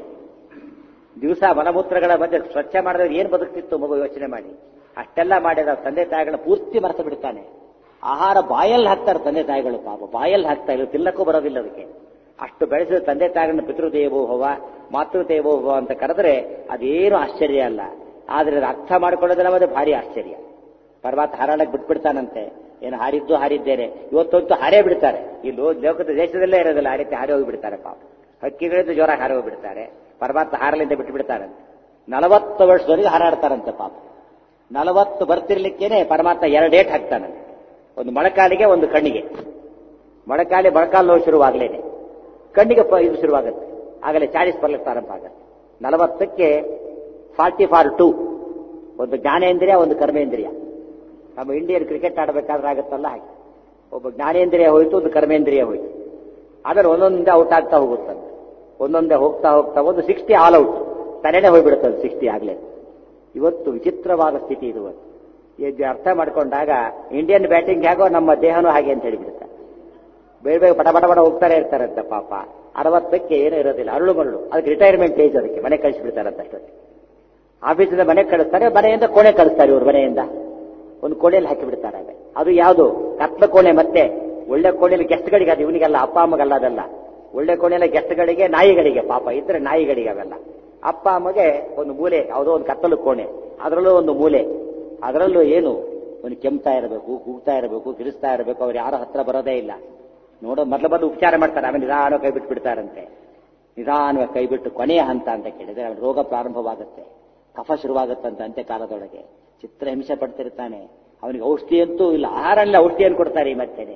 ದಿವಸ ಮಲಮೂತ್ರಗಳ ಮಧ್ಯೆ ಸ್ವಚ್ಛ ಮಾಡಿದ್ರೆ ಏನು ಬದುಕ್ತಿತ್ತು ಮಗು ಯೋಚನೆ ಮಾಡಿ ಅಷ್ಟೆಲ್ಲ ಮಾಡಿದ ತಂದೆ ತಾಯಿಗಳ ಪೂರ್ತಿ ಮರೆತು ಬಿಡ್ತಾನೆ ಆಹಾರ ಬಾಯಲ್ಲಿ ಹಾಕ್ತಾರೆ ತಂದೆ ತಾಯಿಗಳು ಪಾಪ ಬಾಯಲ್ಲಿ ಹಾಕ್ತಾ ಇಲ್ಲ ತಿನ್ನಕ್ಕೂ ಬರೋದಿಲ್ಲ ಅದಕ್ಕೆ ಅಷ್ಟು ಬೆಳೆಸಿದ ತಂದೆ ತಾಯಿಗಳನ್ನ ಪಿತೃದೇವೋಭವ ಮಾತೃದೇವೋಭವ ಅಂತ ಕರೆದ್ರೆ ಅದೇನು ಆಶ್ಚರ್ಯ ಅಲ್ಲ ಆದ್ರೆ ಅದು ಅರ್ಥ ಮಾಡ್ಕೊಳ್ಳೋದಿಲ್ಲ ಮತ್ತೆ ಭಾರಿ ಆಶ್ಚರ್ಯ ಪರ್ವತ ಹಾರಾಡಕ್ಕೆ ಬಿಟ್ಬಿಡ್ತಾನಂತೆ ಏನು ಹಾರಿದ್ದು ಹಾರಿದ್ದೇನೆ ಇವತ್ತಂತೂ ಹಾರೇ ಬಿಡ್ತಾರೆ ಈ ಲೋ ಲೋಕದ ದೇಶದಲ್ಲೇ ಇರೋದಿಲ್ಲ ಆ ರೀತಿ ಹಾರಿ ಹೋಗಿಬಿಡ್ತಾರೆ ಪಾಪ ಹಕ್ಕಿಗಳಿಂದ ಜೋರ ಹಾರಿ ಹೋಗ್ಬಿಡ್ತಾರೆ ಪರಮಾತ್ಮ ಹಾರಲಿಂದ ಬಿಟ್ಟು ಬಿಡ್ತಾರಂತೆ ನಲವತ್ತು ವರ್ಷದವರೆಗೆ ಹಾರಾಡ್ತಾರಂತೆ ಪಾಪ ನಲವತ್ತು ಬರ್ತಿರ್ಲಿಕ್ಕೇನೆ ಪರಮಾತ್ಮ ಎರಡು ಡೇಟ್ ಹಾಕ್ತಾನಂತೆ ಒಂದು ಮೊಳಕಾಲಿಗೆ ಒಂದು ಕಣ್ಣಿಗೆ ಮೊಳಕಾಲಿ ಮೊಳಕಾಲು ನೋವು ಶುರುವಾಗಲೇನೆ ಕಣ್ಣಿಗೆ ಪ- ಇದು ಶುರುವಾಗುತ್ತೆ ಆಗಲೇ ಚಾಳಿಸ್ ಬರ್ಲಿಕ್ಕೆ ಪ್ರಾರಂಭ ಆಗುತ್ತೆ ನಲವತ್ತಕ್ಕೆ ಫಾರ್ಟಿ ಫಾರ್ ಟು ಒಂದು ಜ್ಞಾನೇಂದ್ರಿಯ ಒಂದು ಕರ್ಮೇಂದ್ರಿಯ ನಮ್ಮ ಇಂಡಿಯನ್ ಕ್ರಿಕೆಟ್ ಆಡಬೇಕಾದ್ರೆ ಆಗುತ್ತಲ್ಲ ಹಾಗೆ ಒಬ್ಬ ಜ್ಞಾನೇಂದ್ರಿಯ ಹೋಯ್ತು ಒಂದು ಕರ್ಮೇಂದ್ರಿಯ ಹೋಯ್ತು ಆಮೇಲೆ ಒಂದೊಂದೇ ಔಟ್ ಆಗ್ತಾ ಹೋಗುತ್ತಂತೆ ಒಂದೊಂದೇ ಹೋಗ್ತಾ ಹೋಗ್ತಾ ಒಂದು ಸಿಕ್ಸ್ಟಿ ಆಲ್ ಔಟ್ ತಲೆನೇ ಹೋಗ್ಬಿಡುತ್ತೆ ಸಿಕ್ಸ್ಟಿ ಆಗ್ಲೇ ಇವತ್ತು ವಿಚಿತ್ರವಾದ ಸ್ಥಿತಿ ಇದು ಇವತ್ತು. ಇದು ಅರ್ಥ ಮಾಡ್ಕೊಂಡಾಗ ಇಂಡಿಯನ್ ಬ್ಯಾಟಿಂಗ್ ಹೇಗೋ ನಮ್ಮ ದೇಹನೂ ಹಾಗೆ ಅಂತ ಹೇಳಿಬಿಡುತ್ತೆ ಬೇಗ ಬೇಗ ಪಟ ಪಟ ಪಟ ಹೋಗ್ತಾರೆ ಇರ್ತಾರಂತೆ ಪಾಪ ಅರವತ್ತಕ್ಕೆ ಏನೂ ಇರೋದಿಲ್ಲ ಅರಳು ಮರಳು ಅದಕ್ಕೆ ರಿಟೈರ್ಮೆಂಟ್ ಏಜ್ ಅದಕ್ಕೆ ಮನೆ ಕಳಿಸ್ಬಿಡ್ತಾರಂತ ಅಷ್ಟೊತ್ತಿಗೆ ಆಫೀಸಿಂದ ಮನೆಗೆ ಕಳಿಸ್ತಾರೆ ಮನೆಯಿಂದ ಕೋಣೆ ಕಳಿಸ್ತಾರೆ ಇವ್ರ ಮನೆಯಿಂದ ಒಂದು ಕೋಣೆಯಲ್ಲಿ ಹಾಕಿ ಬಿಡ್ತಾರೆ ಅದು ಯಾವುದು ಕತ್ಲ ಕೋಣೆ ಮತ್ತೆ ಒಳ್ಳೆ ಕೋಣೆಯಲ್ಲಿ ಗೆಸ್ಟ್ಗಳಿಗೆ ಅದು ಇವನಿಗೆಲ್ಲ ಅಪ್ಪ ಅಮ್ಮಗಲ್ಲ ಅದಲ್ಲ ಒಳ್ಳೆ ಕೋಣೆಯಲ್ಲಿ ಗೆಸ್ಟ್ಗಳಿಗೆ ನಾಯಿಗಳಿಗೆ ಪಾಪ ಇದ್ರೆ ನಾಯಿಗಳಿಗೆ ಅವೆಲ್ಲ ಅಪ್ಪ ಅಮ್ಮಗೆ ಒಂದು ಮೂಲೆ ಯಾವುದೋ ಒಂದು ಕತ್ತಲು ಕೋಣೆ ಅದರಲ್ಲೂ ಒಂದು ಮೂಲೆ ಅದರಲ್ಲೂ ಏನು ಅವನು ಕೆಮ್ತಾ ಇರಬೇಕು ಕೂಗ್ತಾ ಇರಬೇಕು ಕಿರಿಸ್ತಾ ಇರಬೇಕು ಅವ್ರು ಯಾರ ಹತ್ರ ಬರೋದೇ ಇಲ್ಲ ನೋಡೋ ಮೊದಲು ಮೊದಲು ಉಪಚಾರ ಮಾಡ್ತಾರೆ ಆಮೇಲೆ ನಿಧಾನ ಕೈ ಬಿಟ್ಟು ಬಿಡ್ತಾರಂತೆ ನಿಧಾನವಾಗಿ ಕೈ ಬಿಟ್ಟು ಕೊನೆಯ ಹಂತ ಅಂತ ಕೇಳಿದ್ರೆ ಅವನ ರೋಗ ಪ್ರಾರಂಭವಾಗುತ್ತೆ ಕಫ ಶುರುವಾಗುತ್ತಂತ ಅಂತ್ಯ ಕಾಲದೊಳಗೆ ಚಿತ್ರ ಹಿಂಸೆ ಪಡ್ತಿರ್ತಾನೆ ಅವನಿಗೆ ಔಷಧಿ ಅಂತೂ ಇಲ್ಲ ಆಹಾರಲ್ಲ ಔಷಧಿಯನ್ನು ಕೊಡ್ತಾರೆ ಈ ಮತ್ತೇನೆ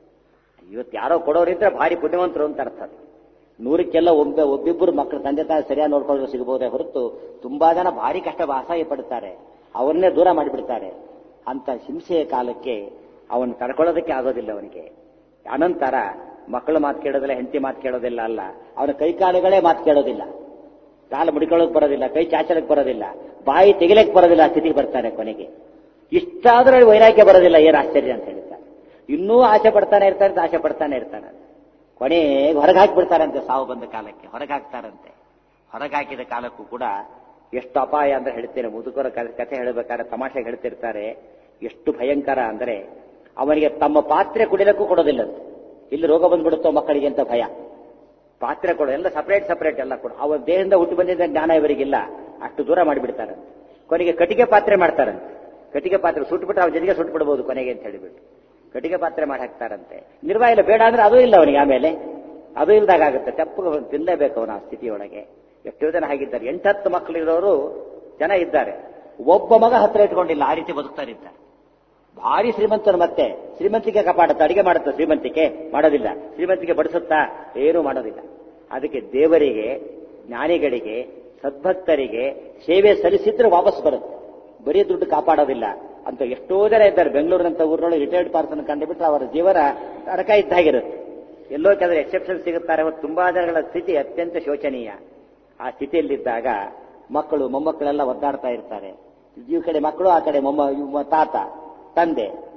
ಇವತ್ತು ಯಾರೋ ಕೊಡೋರಿದ್ರೆ ಭಾರಿ ಪುಣ್ಯವಂತರು ಅಂತ ಅರ್ಥ ಅದು. ನೂರಕ್ಕೆಲ್ಲ ಒಬ್ಬ ಒಬ್ಬಿಬ್ಬರು ಮಕ್ಕಳು ತಂದೆ ತಾಯಿ ಸರಿಯಾಗಿ ನೋಡ್ಕೊಳ್ಳೋ ಸಿಗಬಹುದೇ ಹೊರತು ತುಂಬಾ ಜನ ಭಾರಿ ಕಷ್ಟ ಅಸಹ್ಯ ಪಡ್ತಾರೆ ಅವರನ್ನೇ ದೂರ ಮಾಡಿಬಿಡ್ತಾರೆ ಅಂತ ಹಿಂಸೆಯ ಕಾಲಕ್ಕೆ ಅವನು ತಡ್ಕೊಳ್ಳೋದಕ್ಕೆ ಆಗೋದಿಲ್ಲ ಅವನಿಗೆ ಅನಂತರ ಮಕ್ಕಳು ಮಾತು ಕೇಳೋದಿಲ್ಲ ಹೆಂಡತಿ ಮಾತು ಕೇಳೋದಿಲ್ಲ ಅಲ್ಲ ಅವನ ಕೈಕಾಲುಗಳೇ ಮಾತು ಕೇಳೋದಿಲ್ಲ ಕಾಲು ಮುಡಿಕೊಳ್ಳೋಕೆ ಬರೋದಿಲ್ಲ ಕೈ ಚಾಚಲಕ್ಕೆ ಬರೋದಿಲ್ಲ ಬಾಯಿ ತೆಗಿಲಕ್ಕೆ ಬರೋದಿಲ್ಲ ಆ ಸ್ಥಿತಿಗೆ ಬರ್ತಾನೆ ಕೊನೆಗೆ ಇಷ್ಟಾದ್ರೂ ವೈರಾಗ್ಯ ಬರೋದಿಲ್ಲ ಏನು ಆಶ್ಚರ್ಯ ಅಂತ ಹೇಳ್ತಾರೆ ಇನ್ನೂ ಆಸೆ ಪಡ್ತಾನೆ ಇರ್ತಾನೆ ಆಸೆ ಪಡ್ತಾನೆ ಇರ್ತಾನೆ ಕೊನೆಗೆ ಹೊರಗೆ ಹಾಕಿಬಿಡ್ತಾರಂತೆ ಸಾವು ಬಂದ ಕಾಲಕ್ಕೆ ಹೊರಗೆ ಹಾಕ್ತಾರಂತೆ ಹೊರಗೆ ಹಾಕಿದ ಕಾಲಕ್ಕೂ ಕೂಡ ಎಷ್ಟು ಅಪಾಯ ಅಂತ ಹೇಳ್ತೇನೆ ಮುದುಕರ ಕ- ಕಥೆ ಹೇಳಬೇಕಾದ್ರೆ ತಮಾಷೆಗೆ ಹೇಳ್ತಿರ್ತಾರೆ ಎಷ್ಟು ಭಯಂಕರ ಅಂದರೆ ಅವನಿಗೆ ತಮ್ಮ ಪಾತ್ರೆ ಕುಡಿಲಕ್ಕೂ ಕೊಡೋದಿಲ್ಲಂತೆ ಇಲ್ಲಿ ರೋಗ ಬಂದ್ಬಿಡುತ್ತೋ ಮಕ್ಕಳಿಗೆ ಅಂತ ಭಯ ಪಾತ್ರೆ ಕೊಡೋ ಎಲ್ಲ ಸಪರೇಟ್ ಸಪರೇಟ್ ಎಲ್ಲ ಕೊಡು ಅವರ ದೇಹದಿಂದ ಹುಟ್ಟು ಬಂದಿದ್ದ ಜ್ಞಾನ ಇವರಿಗಿಲ್ಲ ಅಷ್ಟು ದೂರ ಮಾಡಿಬಿಡ್ತಾರಂತೆ ಕೊನೆಗೆ ಕಟ್ಟಿಗೆ ಪಾತ್ರೆ ಮಾಡ್ತಾರಂತೆ ಕಟ್ಟಿಗೆ ಪಾತ್ರೆ ಸುಟ್ಬಿಟ್ಟು ಅವ್ರ ಜೊತೆಗೆ ಸುಟ್ಬಿಡ್ಬೋದು ಕೊನೆಗೆ ಅಂತ ಹೇಳಿಬಿಟ್ಟು ಕಟ್ಟಿಗೆ ಪಾತ್ರೆ ಮಾಡಿ ಹಾಕ್ತಾರಂತೆ ನಿರ್ವಾಹ ಇಲ್ಲ ಬೇಡ ಅಂದ್ರೆ ಅದು ಇಲ್ಲ ಅವನಿಗೆ ಆಮೇಲೆ ಅದು ಇಲ್ದಾಗ ಆಗುತ್ತೆ ತಪ್ಪು ತಿನ್ನಲೇಬೇಕು ಅವನ ಆ ಸ್ಥಿತಿಯೊಳಗೆ ಎಷ್ಟೋ ಜನ ಹಾಗಿದ್ದಾರೆ ಎಂಟತ್ತು ಮಕ್ಕಳಿರೋರು ಜನ ಇದ್ದಾರೆ ಒಬ್ಬ ಮಗ ಹತ್ರ ಇಟ್ಕೊಂಡಿಲ್ಲ ಆ ರೀತಿ ಬದುಕ್ತಾರಿದ್ದಾರೆ ಭಾರಿ ಶ್ರೀಮಂತರು ಮತ್ತೆ ಶ್ರೀಮಂತಿಕೆ ಕಾಪಾಡುತ್ತಾ ಅಡಿಗೆ ಮಾಡುತ್ತಾ ಶ್ರೀಮಂತಿಕೆ ಮಾಡೋದಿಲ್ಲ ಶ್ರೀಮಂತಿಕೆ ಬಡಿಸುತ್ತಾ ಏನೂ ಮಾಡೋದಿಲ್ಲ ಅದಕ್ಕೆ ದೇವರಿಗೆ ಜ್ಞಾನಿಗಳಿಗೆ ಸದ್ಭಕ್ತರಿಗೆ ಸೇವೆ ಸಲ್ಲಿಸಿದ್ರೆ ವಾಪಸ್ ಬರುತ್ತೆ ಬರೀ ದುಡ್ಡು ಕಾಪಾಡೋದಿಲ್ಲ ಅಂತ ಎಷ್ಟೋ ಜನ ಇದ್ದಾರೆ ಬೆಂಗಳೂರಿನಂತ ಊರಿನೊಳಗೆ ರಿಟೈರ್ಡ್ ಪರ್ಸನ್ ಕಂಡುಬಿಟ್ರೆ ಅವರ ಜೀವನ ಅಡಕ ಇದ್ದಾಗಿರುತ್ತೆ ಎಲ್ಲೋ ಕೆಲವರು ಎಕ್ಸೆಪ್ಷನ್ ಸಿಗುತ್ತಾರೆ ಹೊತ್ತು ತುಂಬಾ ಜನಗಳ ಸ್ಥಿತಿ ಅತ್ಯಂತ ಶೋಚನೀಯ ಆ ಸ್ಥಿತಿಯಲ್ಲಿದ್ದಾಗ ಮಕ್ಕಳು ಮೊಮ್ಮಕ್ಕಳೆಲ್ಲ ಒದ್ದಾಡ್ತಾ ಇರ್ತಾರೆ ಈ ಕಡೆ ಮಕ್ಕಳು ಆ ಕಡೆ ಮೊಮ್ಮ ಇವ್ ತಾತ ತಂದೆ